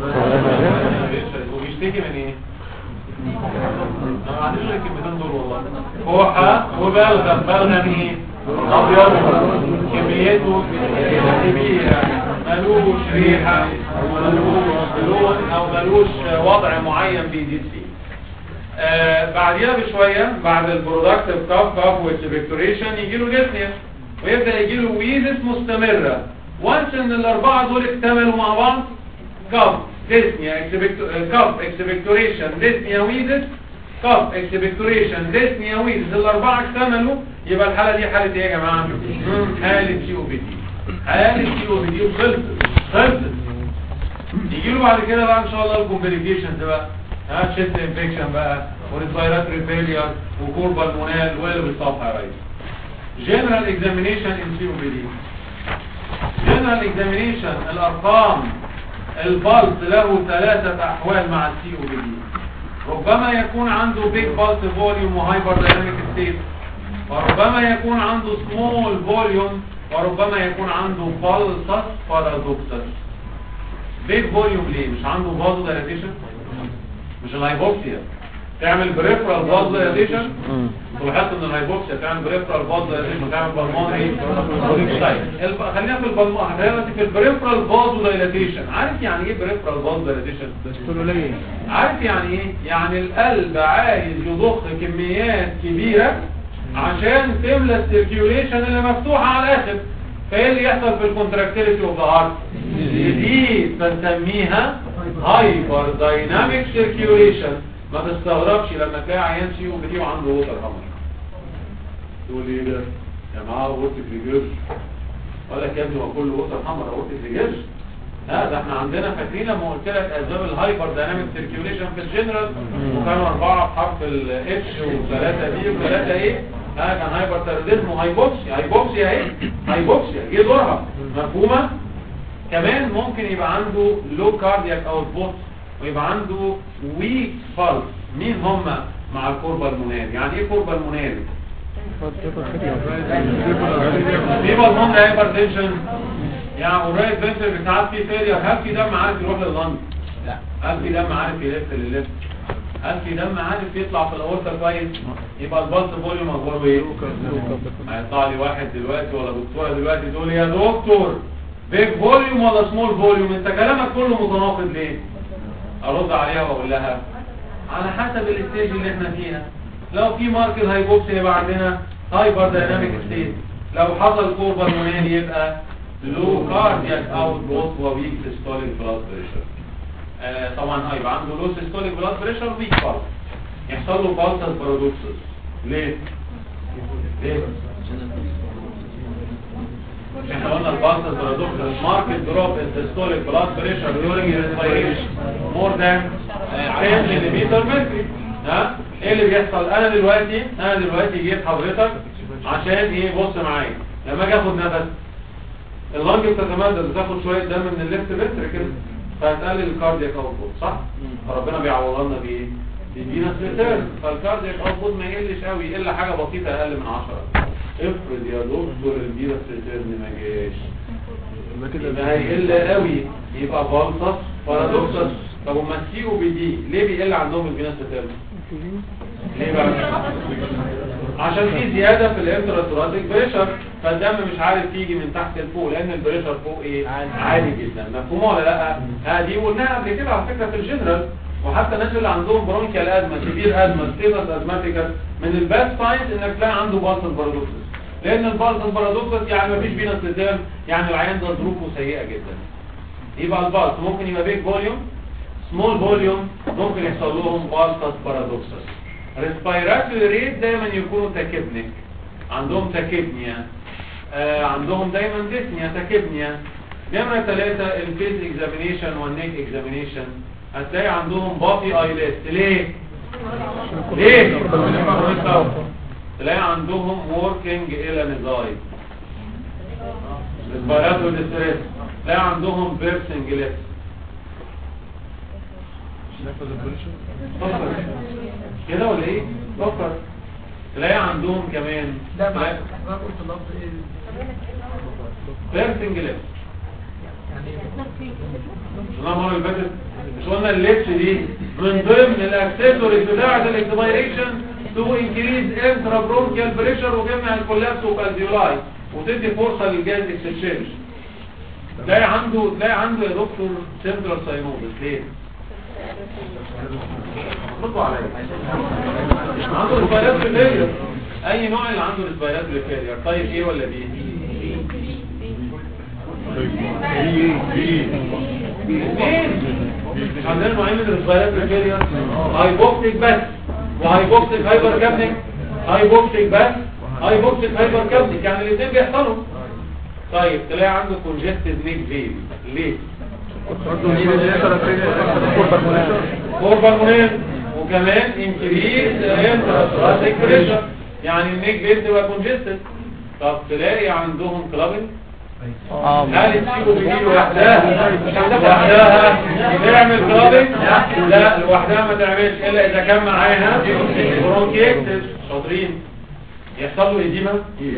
Speaker 1: وبيشتكي من ايه انا ما عنديش غير الكلمتين دول والله فوحة وبلغم بلغم ايه ابيض كميته كبيرة ملوش ريحة ملوش لون او ملوش وضع معين بيزيد فيه آه بعديها بشوية بعد البرودكتيف كاف كاف والسبكتوريشن يجي له ديسنيا ويبدأ يجي له ويزس مستمرة وانس ان الاربعة دول اكتملوا مع بعض كاف ديسنيا كاف اكسبكتوريشن ديسنيا ويزس كاف اكسبكتوريشن ديسنيا ويزس الاربعة اكتملوا يبقى الحالة دي حالة ايه يا جماعة حالة سي او بي دي حالة سي او بي دي وخلصت خلصت يجي له بعد كده بقى ان شاء الله الكومبليكيشنز بقى ها شيست انفكشن بقى وريسبيراتوري فيلير وكور بالمونال وقلب الصفحه يا ريس جنرال اكزامينيشن ان سي او بي دي جنرال اكزامينيشن الارقام البلس له ثلاثه احوال مع السي او بي دي ربما يكون عنده بيج بلس فوليوم وهايبر دايناميك ستيت وربما يكون عنده سمول فوليوم وربما يكون عنده بلسس بارادوكسس بيج فوليوم ليه مش عنده فازو دايلاتيشن مش الهايبوكسيا تعمل بريفرال باز دايليشن
Speaker 3: مم.
Speaker 1: ولاحظت ان الهايبوكسيا تعمل بريفرال باز دايليشن وتعمل بالمونري طيب الب- خلينا في البلمون خلينا في البريفرال باز دايليشن عارف يعني ايه بريفرال باز دايليشن عارف يعني ايه يعني القلب عايز يضخ كميات كبيرة عشان تملى السيركيوليشن اللي مفتوحة على الاخر فايه اللي يحصل في الكونتراكتيليتي اوف ذا هارت دي بنسميها هايبر دايناميك سيركيوليشن ما تستغربش لما تلاقي عيان سي او بي وعنده ووتر هامر تقول ايه ده يا معاه ووتر ريجيرش ولا كام هو كله ووتر هامر او ووتر ريجيرش لا ده احنا عندنا فاكرين لما قلت لك اسباب الهايبر دايناميك سيركيوليشن في الجنرال وكانوا اربعه بحرف الاتش وثلاثه بي وثلاثه ايه ها كان هايبر تيروديزم وهايبوكسيا هايبوكسيا اهي هايبوكسيا جه دورها مفهومه كمان ممكن يبقى عنده لو كاردياك اوتبوت ويبقى عنده ويك بالس مين هم مع الكوربا المنال يعني ايه كوربا المنال في بالمون هايبرتنشن يعني قريب بنت ساعات في فيلير هل في دم عارف يروح لللنج لا هل في دم عارف يلف لللف هل في دم عارف يطلع في الاورطه كويس يبقى البلس فوليوم اخباره ايه هيطلع لي واحد دلوقتي ولا دكتوره دلوقتي تقول لي يا دكتور بيج فوليوم ولا سمول فوليوم انت كلامك كله متناقض ليه ارد عليها واقول لها على حسب الستيج اللي احنا فيها لو في ماركت هايبوكسيا يبقى عندنا هايبر دايناميك ستيت لو حصل كوربا المنال يبقى لو كاردياك اوت بوت وويك سيستوليك بلاد بريشر آه طبعا هيبقى عنده لو سيستوليك بلاد بريشر ويك بالس يحصل له بالسس بارادوكسس ليه؟ ليه؟ احنا قلنا البالسس بارادوكسس ماركت دروب ان سيستوليك بلاد بريشر during respiration more than 10 مليمتر mercury ها ايه اللي بيحصل انا دلوقتي انا دلوقتي جيت حضرتك عشان ايه بص معايا لما اجي اخد نفس اللنج بتتمدد بتاخد شويه دم من الليفت فنتر كده فهتقلل الكاردياك اوتبوت صح فربنا بيعوض لنا بايه بيدينا ريتيرن فالكاردياك اوتبوت ما يقلش قوي يقل حاجه بسيطه اقل من 10 افرض يا دكتور الفيروس ريتيرن ما جاش يبقى هيقل قوي يبقى بالصص بارادوكسس طب وما السي او بي دي ليه بيقل عندهم الفيروس ريتيرن ليه بقى عشان في زيادة في الانتراتوراتيك بريشر فالدم مش عارف يجي من تحت لفوق لان البريشر فوق ايه عالي جدا مفهوم ولا لا اه دي قلناها قبل كده على فكرة في الجنرال وحتى الناس اللي عندهم برونكيال ازمه كبير ازمه ستيتس ازماتيكا من الباست ساينز انك تلاقي عنده بالسن بارادوكسس لان البالسن بارادوكسس يعني مفيش فينس ريتيرن يعني العيان ده ظروفه سيئه جدا يبقى البالس ممكن يبقى بيج فوليوم سمول فوليوم ممكن يحصل لهم بالسس بارادوكسس ريسبيراتوري ريت دايما يكونوا تاكيبنيك عندهم تاكيبنيا آه عندهم دايما ديسنيا تاكيبنيا نمرة ثلاثة الفيز اكزامينيشن والنيك اكزامينيشن هتلاقي عندهم بافي ايليت ليه؟ ليه؟ تلاقي عندهم working الى نزاي ريسبيراتوري ديستريس تلاقي عندهم بيرسنج ليبس فكر كده ولا ايه فكر تلاقي عندهم كمان
Speaker 2: لا
Speaker 1: تلاقي
Speaker 2: ما قلت اللفظ ايه
Speaker 1: بيرسنج ليبس
Speaker 2: يعني
Speaker 1: شفناها المره اللي فاتت مش قلنا اللبس دي من ضمن الاكسسوارز بتاعه الاكسبيريشن تو انكريز انترا برونكيال بريشر وجمع الكولابس وكالديولاي وتدي فرصه للجاز اكسشينج تلاقي عنده تلاقي عنده يا دكتور سنترال ساينوزس ليه؟ ردوا عليا عنده ريسبيراتوري فيلير اي نوع اللي عنده ريسبيراتوري فيلير طيب ايه ولا بي؟ الاثنين مش عندنا نوعين من الريسبيراتوري فيلير هايبوكسيك بس وهايبوكسيك هايبر كابنيك هايبوكسيك بس هايبوكسيك هايبر كابنيك يعني الاثنين بيحصلوا طيب تلاقي عنده كونجستد نيك فيل ليه كوربالمونين وكمان انكريز انتراسوراسيك بريشر يعني النيك فيل تبقى كونجستد طب تلاقي عندهم كلابنج
Speaker 3: اه
Speaker 1: هل السيبو بيجي لوحدها لوحدها تعمل كلابنج لا لوحدها ما تعملش الا اذا كان معاها برونكيكتس شاطرين يحصل له ايديما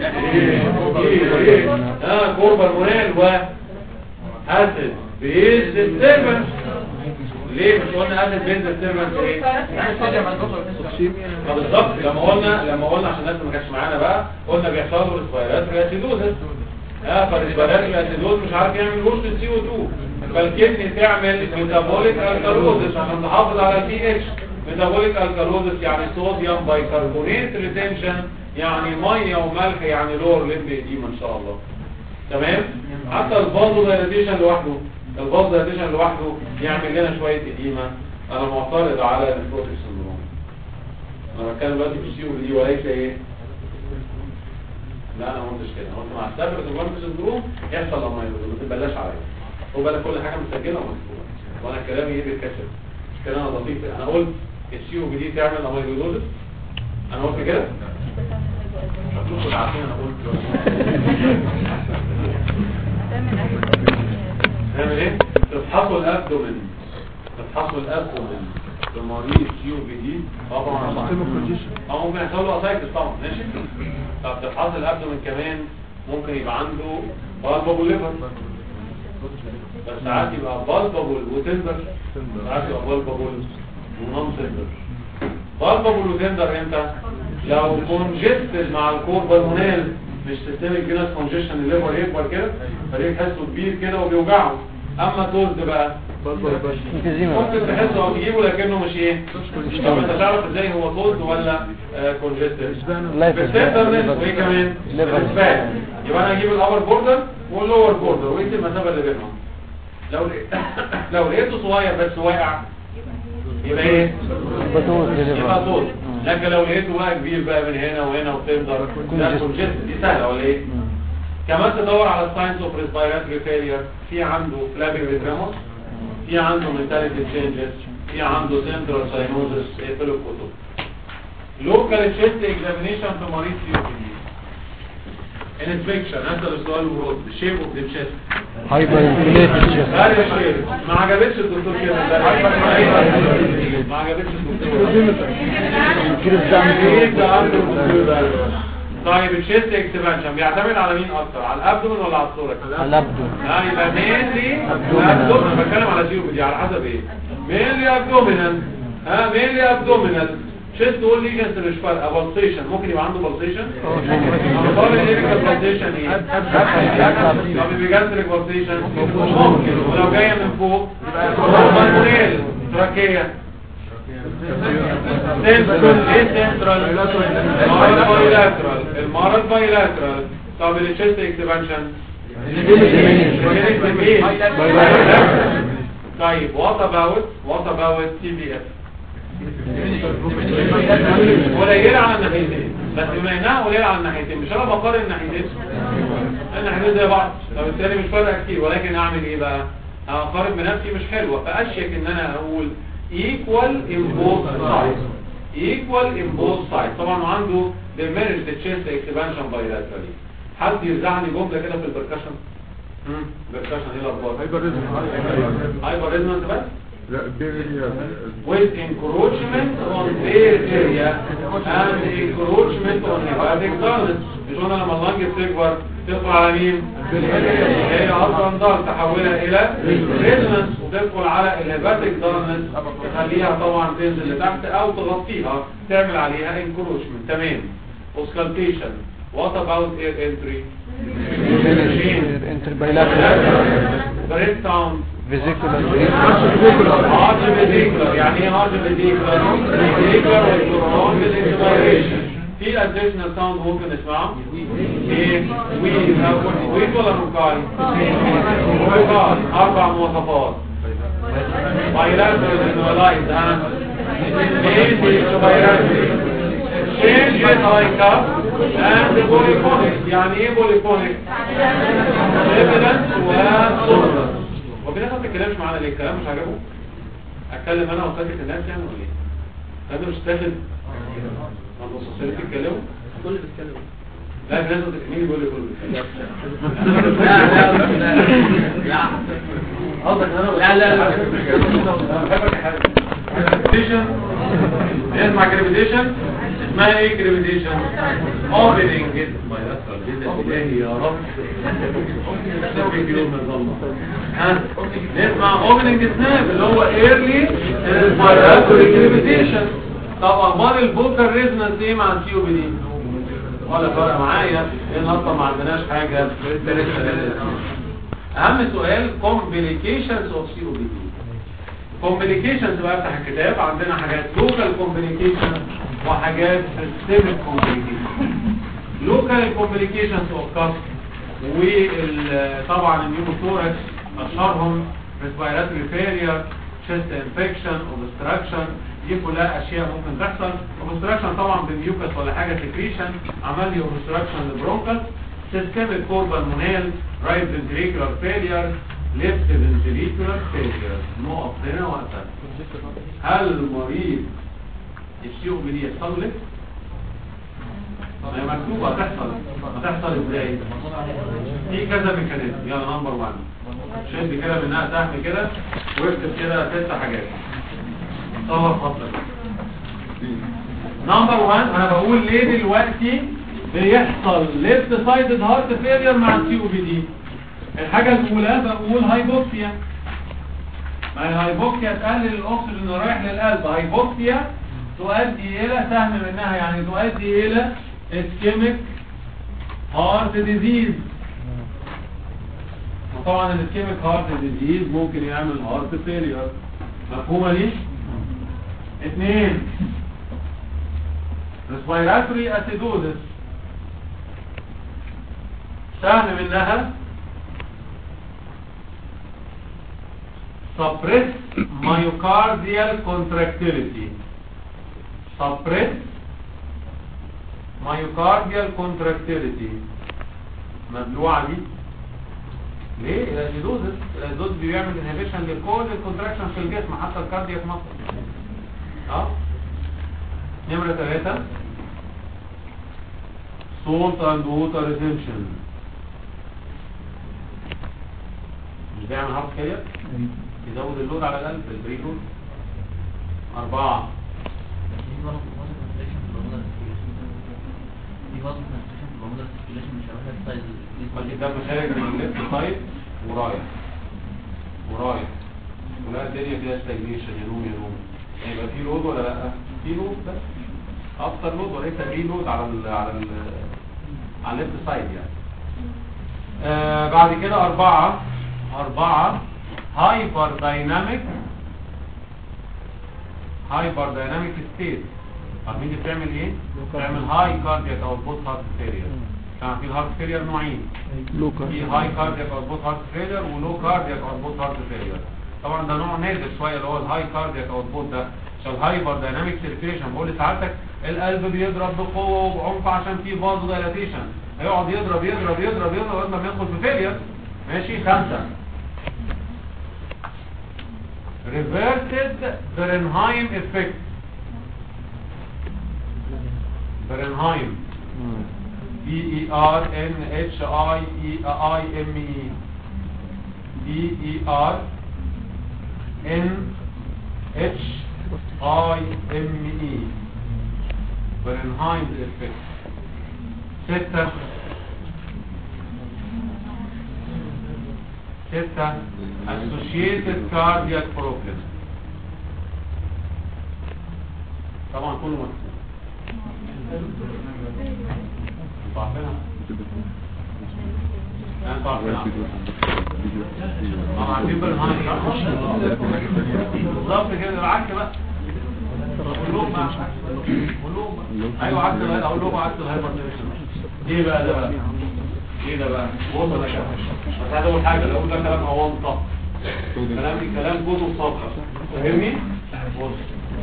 Speaker 1: اه كوربا المونال و اسيد بيز ديستربنس ليه مش قلنا اسيد بيز ديستربنس ايه
Speaker 2: يعني صوديوم البطل
Speaker 1: ما بالظبط لما قلنا لما قلنا عشان الناس ما كانتش معانا بقى قلنا بيحصل له ريسبيراتوري اسيدوزس اه فالريسبيراتوري اسيدوز مش عارف يعمل ورش السي او 2 فالكدني تعمل ميتابوليك الكالوزس عشان تحافظ على البي اتش ميتابوليك الكالوزس يعني صوديوم بايكربونات ريتنشن يعني ميه وملح يعني لور ليمب اديما ان شاء الله تمام حتى الفازو دايليتيشن لوحده الفازو دايليتيشن لوحده يعمل لنا شويه اديما انا معترض على البروتيك سندروم انا بتكلم دلوقتي في السي ودي وليس ايه لا انا ما قلتش كده انا قلت مع السبب البروتيك سندروم يحصل لما يقول ما تبلاش عليا هو بالك كل حاجه مسجله ومكتوبه وانا كلامي ايه بيتكشف مش كده انا لطيف انا قلت السي او دي تعمل اميلودوز انا قلت كده هتشوفوا العافيه انا قلت نعمل ايه تفحصوا الابدومين تفحصوا الابدومين لمريض سيو بي دي طبعا اه ممكن يحصل له اسايتس طبعا ماشي طب تفحص الابدومين كمان ممكن يبقى عنده بالبابول ليفر بس ساعات يبقى بالبابول وتندر ساعات يبقى بالبابول ونون تندر بالبابول وتندر امتى لو كونجستد مع الكور بالمونال مش سيستميك فينس كونجيشن الليفر يكبر كده فليه تحسه كبير كده وبيوجعه اما تولد بقى ممكن تحسه او تجيبه لكنه مش ايه مش طب انت تعرف ازاي هو تولد ولا كونجستد بالتندرنس وايه كمان بالفات يبقى انا اجيب الابر بوردر واللور بوردر وايه المسافه اللي بينهم لو لو لقيته صغير بس واقع يبقى ايه يبقى طول لكن لو لقيته بقى كبير بقى من هنا وهنا وتقدر ده كونجست دي سهله ولا ايه كمان تدور على الساينس اوف ريسبيراتوري فيلير في عنده فلابينج ريتريموس في عنده mentality changes في عنده central cyanosis اقفلوا الكتب local chest examination في مريض COPD inspection هسأل السؤال ورد shape of the chest
Speaker 3: هايبر انفليتد
Speaker 1: غير الشيء ما عجبتش الدكتور كده ما عجبتش الدكتور
Speaker 3: كده الزعم
Speaker 1: ايه ده عنده الدكتور ده طيب الشيست اكسبانشن بيعتمد على مين اكتر على الابدومن ولا على الثوركس
Speaker 3: الابدو
Speaker 1: اه يبقى مينلي ابدومن بتكلم على سيو دي على حسب ايه مينلي ابدومينال ها مينلي ابدومينال شيست وول ليجنس مش فارقه بالسيشن ممكن يبقى عنده بالسيشن اخبار الايريكال بالسيشن ايه طب البيجاستريك بالسيشن ممكن ولو جايه من فوق يبقى بالمونيل تراكيه سنترال ايه سنترال المرض بايلاترال المرض بايلاترال طب الشيست اكسبانشن طيب what about what about TBS قليلة على الناحيتين بس بما انها قليلة على الناحيتين مش انا بقارن الناحيتين الناحيتين زي بعض فبالتالي مش فارقة كتير ولكن اعمل ايه بقى اقارن بنفسي مش حلوة فاشيك ان انا اقول equal in both sides equal in both sides طبعا عنده diminished chest expansion bilaterally حد يرزعني جملة كده في البركشن بركشن ايه الاخبار هايبر ريزونانس بس
Speaker 4: لا بيريا
Speaker 1: with encroachment on their area and encroachment on hepatic dullness مش قلنا لما اللنج بتكبر تدخل على مين؟ هي اصلا ضغط تحولها الى ريزونانس وتدخل على الهيباتيك dullness تخليها طبعا تنزل لتحت او تغطيها تعمل عليها encroachment تمام auscultation what about air entry؟
Speaker 3: انتر بايلاترال
Speaker 1: breath sound
Speaker 3: فيزيكولار
Speaker 1: هارج فيزيكولار يعني ايه هارج فيزيكولار فيزيكولار والكورون بالانسبيريشن في additional sound ممكن نسمعه ايه ويل ويل ولا ركاي ركاي اربع مواصفات بايلاترال انولايز ها ايه بايلاترال change in high cup and polyphonic يعني ايه polyphonic evidence وصورة وفي ناس ما بتتكلمش معانا ليه الكلام مش عاجبه اتكلم انا وساكت الناس يعني ولا ايه انا مش داخل ما المصاصين بيتكلموا
Speaker 2: كل بيتكلم
Speaker 1: لا الناس مين بيقول لي كله بيتكلم
Speaker 2: لا
Speaker 1: قصدك انا
Speaker 2: لا لا لا
Speaker 1: بحبك يا حاج كريبيتيشن اسمع كريبيتيشن اسمها ايه كريبيتيشن اوبننج بايلاترال جدا الهي يا رب نسبك يوم الظلمة ها نسمع اوبننج سناب اللي هو ايرلي بايلاترال كريبيتيشن طب اخبار البوكر ريزنس ايه مع السي او بي دي ولا فرق معايا لان اصلا ما عندناش حاجه اهم سؤال complications of COPD complications بقى افتح الكتاب عندنا حاجات local complications وحاجات systemic complications local complications of cough وطبعا النيوموثوركس اشهرهم respiratory failure chest infection obstruction دي كلها اشياء ممكن تحصل obstruction طبعا بميوكس ولا حاجه secretion عمل لي obstruction للبرونكس systemic pulmonal right ventricular failure left ventricular failure نقط هنا وقتها هل المريض السي او بي دي يحصل لك؟ ما هي مكتوبة هتحصل هتحصل ازاي؟ في كذا ميكانيزم يلا نمبر 1 شد كده منها سهم كده واكتب كده ست حاجات صور خطك نمبر 1 انا بقول ليه دلوقتي بيحصل ليفت سايدد هارت فيلير مع السي او بي دي الحاجة الاولى بقول هايبوكسيا ما الهايبوكسيا تقلل الاكسجين اللي رايح للقلب هايبوكسيا تؤدي الى سهم منها يعني تؤدي الى اسكيميك هارت ديزيز وطبعا الاسكيميك هارت ديزيز ممكن يعمل هارت فيلير مفهومه دي اثنين respiratory acidosis سهم منها suppress myocardial contractility suppress myocardial contractility مبلوعة دي ليه؟ الاسيدوزس الاسيدوزس بيعمل انهبيشن لكل الكونتراكشن في الجسم حتى الكاردياك مصر اه نمرة ثلاثة salt and water retention مش بيعمل هارت فيلير يزود اللود على القلب البري لود أربعة بس ده خارج من الليفت سايد ورايح ورايح ولا الدنيا فيها ستاجنيشن ينوم ينوم يبقى في لود ولا لا في لود بس اكتر لود وليس في لود على ال على ال على الليفت سايد يعني آه بعد كده أربعة أربعة هايبر دايناميك هايبر دايناميك ستيت عارفين دي بتعمل ايه؟ بتعمل هاي كاردياك او بوت هارت فيلير كان في الهارت فيلير نوعين
Speaker 3: لوكا
Speaker 1: في هاي كاردياك او بوت هارت فيلير ولو كاردياك او بوت هارت فيلير طبعا ده نوع نادر شويه اللي هو الهاي كاردياك او البوت ده عشان الهايبر دايناميك سيركيشن بقول لسعادتك القلب بيضرب بقوه وبعمق عشان في فازو دايلاتيشن هيقعد يضرب يضرب يضرب يضرب لغايه ما يدخل في فيلير ماشي خمسه reverted Bernheim effect Bernheim B E R N H I E I M E B E R N H I M E Bernheim effect ستة ستة associated cardiac problem طبعا كله مكتوب انتوا عارفينها انتوا عارفينها اه عارفين برنامج بالظبط كده العكس بقى قول لهم بقى قول لهم بقى ايوه عكس الهايبر اقول لهم عكس الهايبر ايه بقى ده بقى ايه ده بقى وصل يا كابتن بس هذا اول حاجه اقول ده كلام اوانطه كلام كلام كتب صفحه فاهمني بص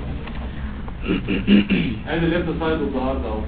Speaker 1: ادي الليفت سايد النهارده اهو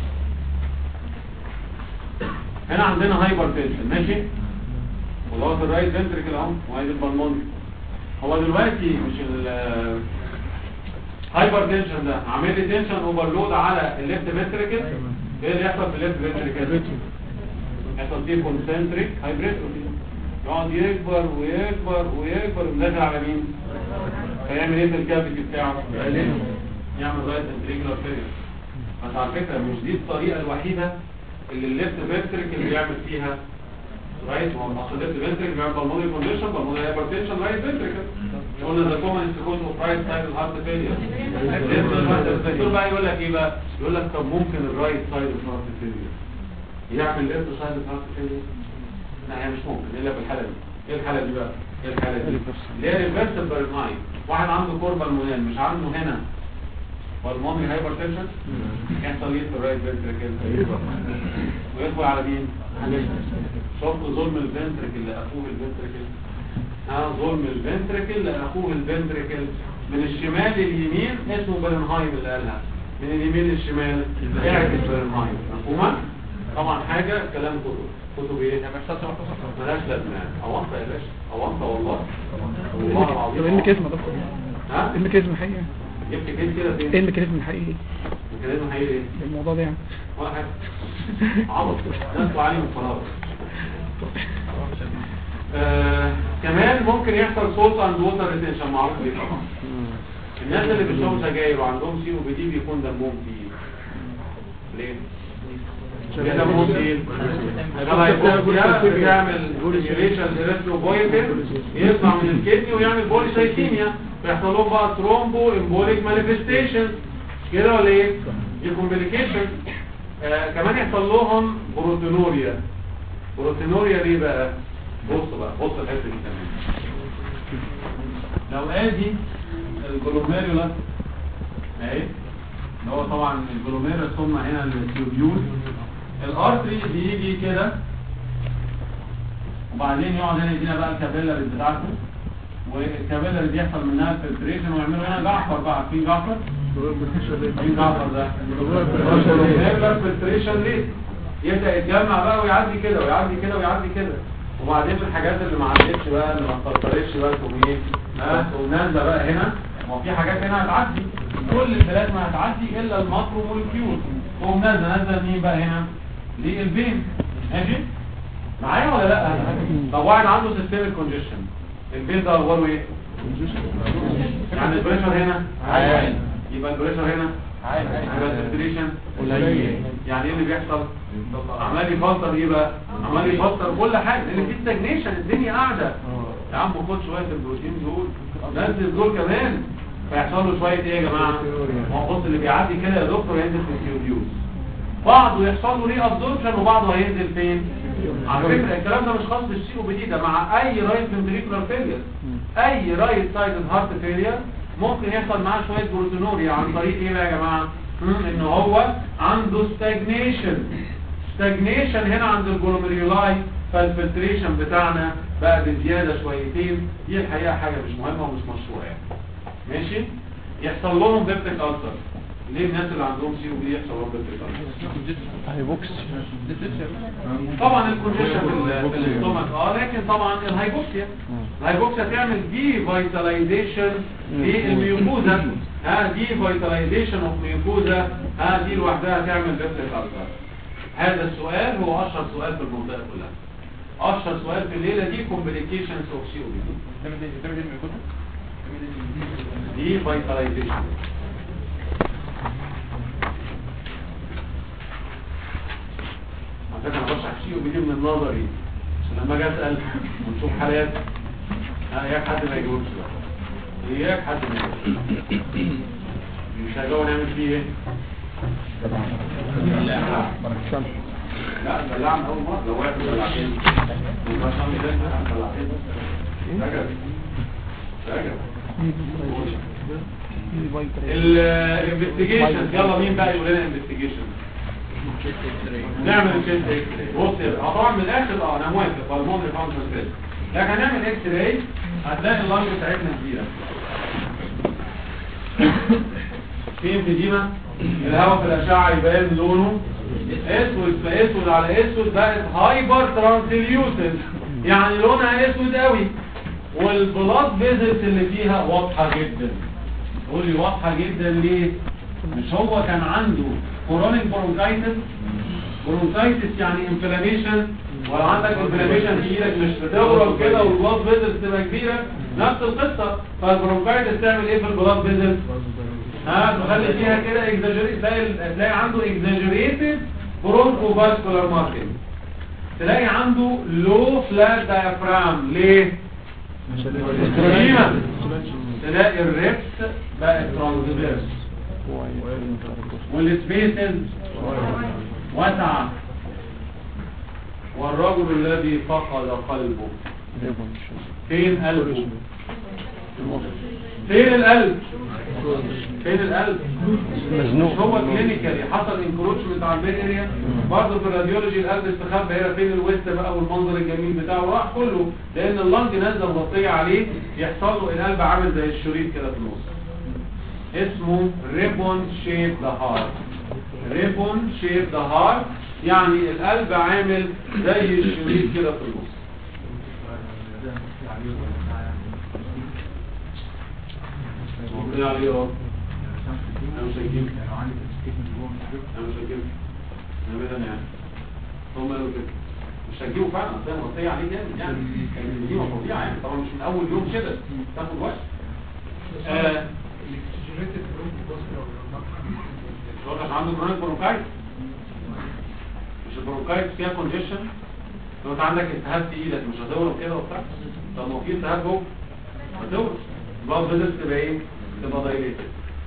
Speaker 1: هنا عندنا هايبر تنشن ماشي والله في الرايت فنتريكل اهو وادي البلمون هو دلوقتي مش ال هايبر تنشن ده عامل لي تنشن اوفرلود على الليفت فنتريكل ايه اللي يحصل في الليفت فنتريكل يحصل فيه كونسنتريك هايبريتروفي يقعد يكبر ويكبر ويكبر وداخل على مين هيعمل ايه في الكافيتي بتاعه يعمل رايت فنتريكولار فيلير بس على فكره مش دي الطريقه الوحيده اللي الليفت فنتريكل بيعمل فيها رايت ما هو اصل الليفت فنتريكل بيعمل بالمونري كونديشن بالمونري هايبرتنشن رايت فنتريكل قلنا ذا كومن كوز اوف رايت سايد هارت فيلير الدكتور بقى يقول لك ايه بقى يقول لك طب ممكن الرايت سايد هارت فيلير يعمل ليفت سايد هارت فيلير لا هي مش ممكن الا في الحاله دي ايه الحاله دي بقى ايه الحاله دي اللي هي ريفرسال بارنايت واحد عنده كوربا المونال مش عنده هنا بالمونري هايبرتنشن يحصل ايه في الرايت فنتريكل ويدخل على مين شفتوا ظلم الفنتريكل لاخوه الفنتريكل اه ظلم الفنتريكل لاخوه الفنتريكل من الشمال لليمين اسمه برنهايم اللي قالها من اليمين للشمال اعكس برنهايم مفهومه طبعا حاجه كلام كتب كتب ايه ملهاش لازمه اوانطه يا باشا اوانطه والله والله العظيم
Speaker 3: ايه الميكانيزم ده
Speaker 1: ها
Speaker 3: ايه الميكانيزم الحقيقي
Speaker 1: جبت كده كده
Speaker 3: ايه
Speaker 1: فين
Speaker 3: الميكانيزم الحقيقي
Speaker 1: الكلام حقيقي ايه
Speaker 3: للموضوع ده يعني
Speaker 1: ولا حاجه عبط ناس عليه من فراغ آه، كمان ممكن يحصل صوت اند ووتر ريتنشن معروف بيه طبعا الناس اللي بيشربوا سجاير وعندهم سي او بي دي بيكون دمهم تقيل ليه؟ ليه دمهم تقيل؟ الهايبوكسيا بتعمل سيريشن اريثروبويتين يطلع من الكدني ويعمل بوليسايثيميا فيحصل لهم بقى ثرومبو امبوليك مانيفستيشن كده ولا ايه؟ دي كومبليكيشن آه كمان يحصل لهم بروتينوريا بروتينوريا ليه بقى؟ بص بقى بص الحته دي كمان لو ادي الجلوميريولا اهي اللي هو طبعا الجلوميريولا ثم هنا التيوبيول الارتري بيجي كده وبعدين يقعد هنا يدينا بقى الكابيلاري بتاعته والكابيلاري دي يحصل منها الفلتريشن ويعملوا هنا جعفر بقى في جعفر مين جعفر ده الجلوميريولا فلتريشن ليه يبدا يتجمع بقى ويعدي كده ويعدي كده ويعدي كده وبعدين الحاجات اللي ما عدتش بقى اللي ما اتفلترتش بقى تقوم ايه ها تقوم نازله بقى هنا ما هو في حاجات هنا هتعدي كل البلازما هتعدي الا الماكرو مولكيول تقوم نازله نازله مين بقى هنا للبين ماشي معايا ولا لا طب واحد عنده سيستميك كونجيشن البين ده اخباره ايه يعني البريشر هنا عالي يبقى البريشر هنا يبقى الساتوريشن قليل يعني ايه اللي بيحصل عمال يفلتر ايه بقى عمال يفلتر كل حاجه لان في ستاجنيشن الدنيا قاعده يا عم خد شويه البروتين دول نزل دول كمان فيحصل له شويه ايه يا جماعه ما هو بص اللي بيعدي كده يا دكتور ينزل في الكيوديوز بعضه يحصل له ري ابزوربشن وبعضه هينزل فين على فكره الكلام ده مش خاص بالسي او بي دي ده مع اي رايت فنتريكولار فيلير اي رايت سايد هارت فيلير ممكن يحصل معاه شويه بروتينوريا عن طريق ايه بقى يا جماعه مم، ان هو عنده ستاجنيشن ستاجنيشن هنا عند الجلوميرولاي فالفلتريشن بتاعنا بقى بزياده شويتين دي الحقيقه حاجه مش مهمه ومش مشهوره يعني ماشي يحصل لهم بيبتيك ألسر ليه الناس اللي عندهم سي او بي يحصل لهم بيبتيك ألسر
Speaker 3: هايبوكس
Speaker 1: طبعا الكونجيشن في ال- في الاستومك اه لكن طبعا الهايبوكسيا الهايبوكسيا تعمل دي فيتاليزيشن للميوكوزا ها دي فيتاليزيشن اوف ميوكوزا ها دي لوحدها تعمل بيبتيك ألسر هذا السؤال هو اشهر سؤال في المنطقه كلها اشهر سؤال في الليله دي كومبليكيشنز اوف سي او بي دي فيتاليزيشن على فكره انا بشرح سي او بي دي من النظري عشان لما اجي اسال ونشوف حالات ها اياك حد ما يجاوبش بقى اياك حد ما يجاوبش مش هيجاوب نعمل فيه ايه؟ لا بلعن اول مره لو واحد بلعتين ما شاء الله ده بلعتين رجب رجب الانفستيجيشن يلا مين بقى يقول لنا انفستيجيشن نعمل الشيست اكس راي بص يا بقى. طبعا من الاخر اه انا موافق بالمونري فانكشن تيست لكن هنعمل اكس راي هتلاقي اللنج بتاعتنا كبيره في انفيديما الهواء في الاشعه يبان لونه اسود فاسود على اسود بقت هايبر ترانسليوتد يعني لونها اسود قوي والبلاد فيزلز اللي فيها واضحه جدا قول لي واضحه جدا ليه مش هو كان عنده كورونيك برونكايتس برونكايتس يعني انفلاميشن ولا عندك انفلاميشن في ايدك مش بتورم كده والبلاد فيزلز تبقى كبيره نفس القصه فالبرونكايتس تعمل ايه في البلاد فيزلز ها نخلي فيها كده اكزاجريت تلاقي تلاقي عنده اكزاجريتد برونكو فاسكولار ماركينج تلاقي عنده لو فلات دايفرام ليه دايما تلاقي الريبس بقى ترانسفيرس والسبيسز واسعة والرجل الذي فقد قلبه فين قلبه فين القلب فين القلب
Speaker 3: مزنوق.
Speaker 1: مش هو كلينيكالي حصل انكروتشمنت على البين اريا برضه في الراديولوجي القلب استخبى هنا فين الويست بقى والمنظر الجميل بتاعه راح كله لان اللنج نازله مغطيه عليه يحصل له القلب عامل زي الشريط كده في النص اسمه ريبون شيب ذا هارت ريبون شيب ذا هارت يعني القلب عامل زي الشريط كده في النص ممكن عليه اه انا مش هجيب انا مش هجيب ابدا يعني هم قالوا كده مش هتجيبه فعلا اصل هي مغطيه عليه جامد يعني يعني دي فظيعه يعني طبعا مش من اول يوم كده تاخد وقت آه، الشغل عشان عنده كرونيك برونكايت مش البرونكايت فيها كونجيشن لو انت عندك التهاب في ايدك مش هتورم كده وبتاع طب ما في التهاب جوه هتورم بلاد فيزيت تبقى ايه؟ تبقى دايليتد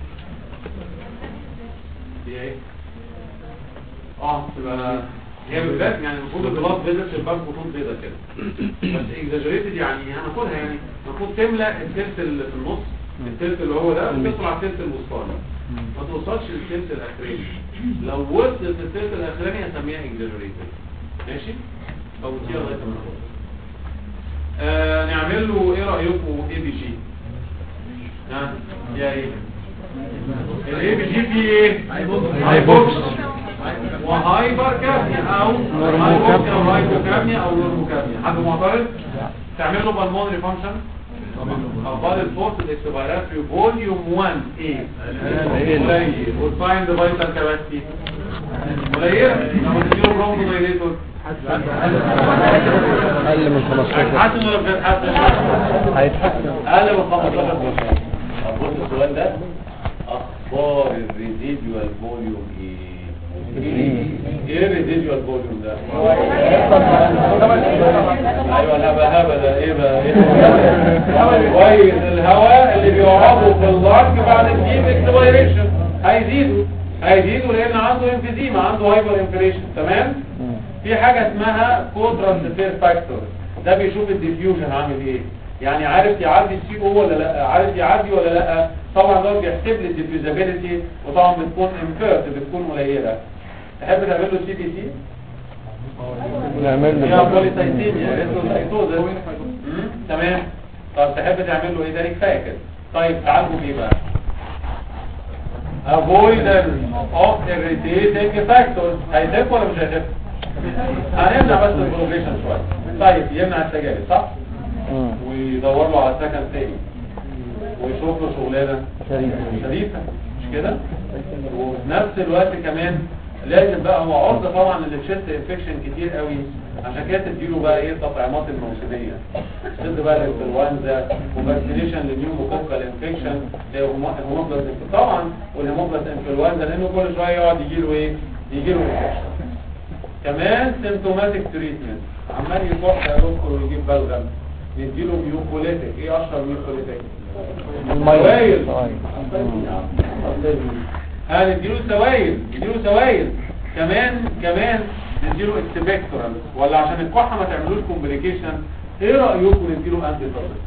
Speaker 1: هي ايه؟ اه تبقى هي بالذات يعني المفروض البلاد فيزيت تبقى خطوط بيضاء كده بس اكزاجريتد يعني هناخدها يعني المفروض تملى التلت اللي في النص التلت اللي هو ده وتدخل على التلت الوسطاني ما توصلش للتلت الاخراني لو وصلت للتلت الاخراني هسميها اكزاجريتد ماشي او دي لغايه ما ناخدها آه نعمل له ايه رايكم اي بي جي ها يا ايه الاي بي جي فيه ايه هايبوكس وهايبر كابنيا او هايبوكس او هايبوكابنيا او نورموكابنيا حد معترض تعمل له بالمونري فانكشن أخبار الفورس الاكسبيراتوري فوليوم 1 ايه قليل والفايند فايتال كاباسيتي قليلة لما تديله برونكو دايليتور
Speaker 3: اقل من 15
Speaker 1: هيتحسن ولا مش هيتحسن؟
Speaker 3: هيتحسن
Speaker 1: اقل من 15 بص السؤال ده اخبار الريزيديوال فوليوم ايه ايه الريزيديوال فوليوم ده ايوه الهبه هبه ده ايه بقى ايه كويس الهواء اللي بيقعدوا في اللارج بعد الديب اكسبيريشن هيزيدوا هيزيدوا لان عنده انفيزيما عنده هايبر انفليشن تمام في حاجة اسمها كوترانسفير فاكتور ده بيشوف الديفيوجن عامل ايه يعني عارف يعدي السي او ولا لا عارف يعدي ولا لا طبعا ده بيحسب لي الديفيوزابيلتي وطبعا بتكون انفيرت بتكون قليله تحب تعمل له سي بي سي
Speaker 3: نعمل
Speaker 1: يا
Speaker 3: له
Speaker 1: بوليسايتيميا ريتروسايتوزس تمام طب تحب تعمل له ايه ده كفايه كده طيب تعالوا بيه بقى avoidance of irritating factors هيتف ولا مش هيتف هنمنع بس البروجريشن شويه طيب يمنع التجارب صح
Speaker 3: مم.
Speaker 1: ويدور له على سكن تاني ويشوف له شغلانه
Speaker 3: شريف
Speaker 1: شريفه مش كده وفي نفس الوقت كمان لازم بقى هو عرض طبعا للشيست انفكشن كتير قوي عشان كده تديله بقى ايه التطعيمات الموسميه تدي بقى الانفلونزا وفاكسينيشن للنيوموكوكال انفكشن الهيموبلاس طبعا والهيموبلاس انفلونزا لانه كل شويه يقعد يجي له ايه يجي له انفكشن كمان سيمتوماتيك تريتمنت عمال يكح يا دكتور ويجيب بلغم نديله ميوكوليتيك ايه اشهر ميوكوليتيك سوائل ها نديله سوائل نديله سوائل كمان كمان نديله اكسبكتورال ولا عشان الكحه ما تعملوش كومبليكيشن ايه رايكم نديله انتي توكسيك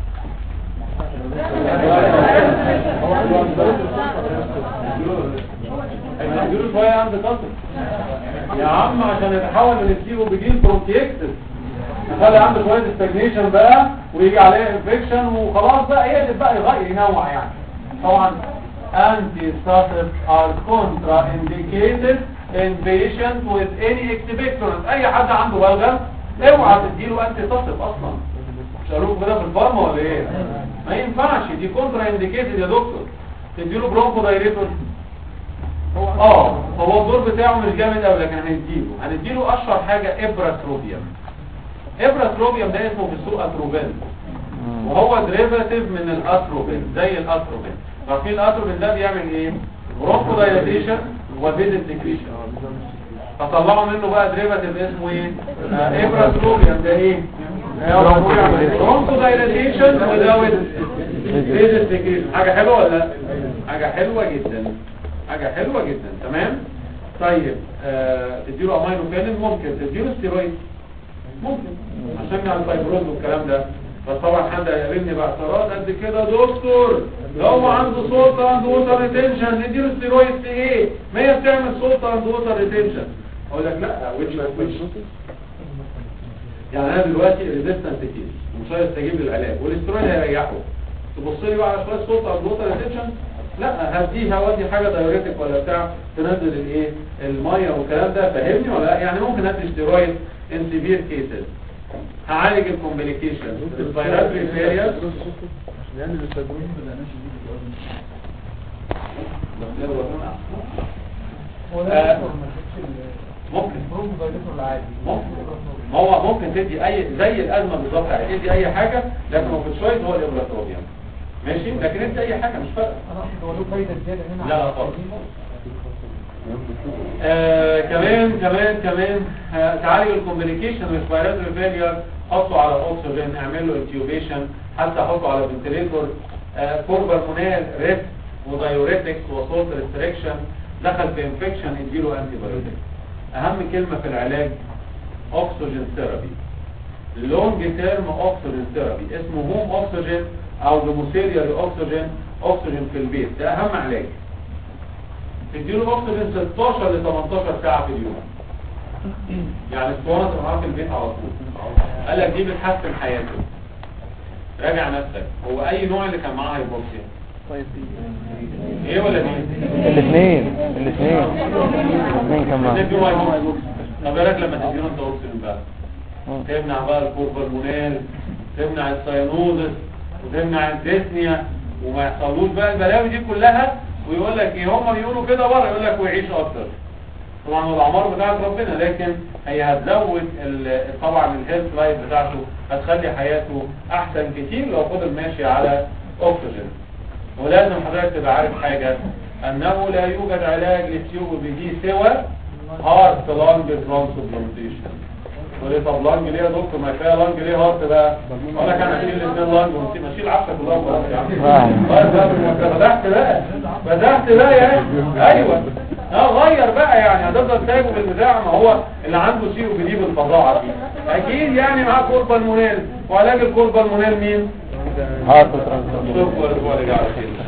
Speaker 1: نديله شويه انتي توكسيك يا عم عشان يتحول من السيرو بيجين برونكيكتس نخلي عنده شويه استجنيشن بقى ويجي عليه انفكشن وخلاص بقى يقلب بقى يغير ينوع يعني طبعا antistatics are contraindicated in patients with any expectorant اي حد عنده بلغم اوعى تديله انتيستاتيك اصلا مش قالوا كده في الفارما ولا ايه ما ينفعش دي كونترا انديكيتد يا دكتور تديله برونكو دايريتور اه هو الدور بتاعه مش جامد قوي لكن هنديله هنديله اشهر حاجه ابراتروبيوم ابراتروبيوم ده اسمه في السوق اتروبين وهو ديريفاتيف من الاتروبين زي الاتروبين عارفين الاتروبين ده بيعمل ايه برونكو دايلاتيشن وفيزن سكريشن فطلعوا منه بقى دريفاتيف اسمه ايه آه، ابراتروبيان ده ايه برونكو دايلاتيشن وداوت فيزن سكريشن حاجه حلوه ولا لا حاجه حلوه جدا حاجه حلوه جدا تمام طيب آه تديله امينو فينين ممكن تديله ستيرويد ممكن عشان على الفايبروز والكلام ده بس طبعا حد هيقابلني باعتراض قد كده يا دكتور لو هو عنده صوت عنده ووتر ريتنشن نديله ستيرويد في ايه؟ ما هي بتعمل صوت عنده ووتر ريتنشن اقول لك لا ويتش ويتش يعني انا دلوقتي ريزيستنت كتير ومش هيستجيب للعلاج والاسترويد هيريحه تبص لي بقى على شويه صوت عنده ووتر ريتنشن لا هديها ودي حاجه دايوريتك ولا بتاع تنزل الايه الميه والكلام ده فاهمني ولا لا يعني ممكن ادي ستيرويد ان سيفير كيسز هعالج الكومبليكيشن الفيراتري فيرياس آه، ممكن ممكن ما هو ممكن تدي اي زي الازمه بالظبط يعني تدي اي حاجه لكن هو في شويه هو الابراتروبيوم ماشي لكن انت اي حاجه مش فارقه لا لا خالص آه كمان كمان كمان آه تعالج الكومبليكيشن ريسبيراتوري فيلير حطه على اكسجين اعمل له انتيوبيشن حتى حطه على فنتليتور آه كوربرمونال ريست ودايوريتكس وصوت ريستريكشن دخل في انفكشن اديله انتي بايوتيك اهم كلمه في العلاج اكسجين ثيرابي لونج تيرم اكسجين ثيرابي اسمه هوم اكسجين او دوموسيلياري اكسجين اكسجين في البيت ده اهم علاج تديله اكسجين 16 ل 18 ساعه في اليوم يعني اسطوانه تبقى معاه في البيت على طول قال لك دي بتحسن حياته راجع نفسك هو اي نوع اللي كان معاه هيبوكسيا ايه ولا دي
Speaker 3: الاثنين الاثنين الاثنين كان معاهم
Speaker 1: تديله هيبوكسيا طب ايه رايك لما تديله انت اكسجين بقى تمنع بقى الكوربالمونال تمنع السيانوزس وتمنع الديسنيا وما يحصلوش بقى البلاوي دي كلها ويقول لك ايه هم بيقولوا كده بره يقول لك ويعيش اكتر طبعا الاعمار بتاعت ربنا لكن هي هتزود ال- طبعا الهيلث لايف بتاعته هتخلي حياته احسن كتير لو فضل ماشي على اكسجين ولازم حضرتك تبقى عارف حاجه انه لا يوجد علاج للسيوب دي سوى هارت لانج ترانسبلانتيشن تقول لي طب لانج ليه يا دكتور ما كفايه لانج ليه هارت بقى اقول لك انا اشيل الاثنين لانج ونسيب اشيل عفشه كلها وخلاص يا عم طيب بقى انت بدأت بقى بدأت بقى يا أخي. ايوه اه غير بقى يعني هتفضل سايبه بالبتاع ما هو اللي عنده سيرو بيجيب الفظاعه دي اكيد يعني معاه كوربا المونيل وعلاج الكوربا المونيل مين؟
Speaker 3: هارت ترانسفير
Speaker 1: شوف هو اللي جه على كده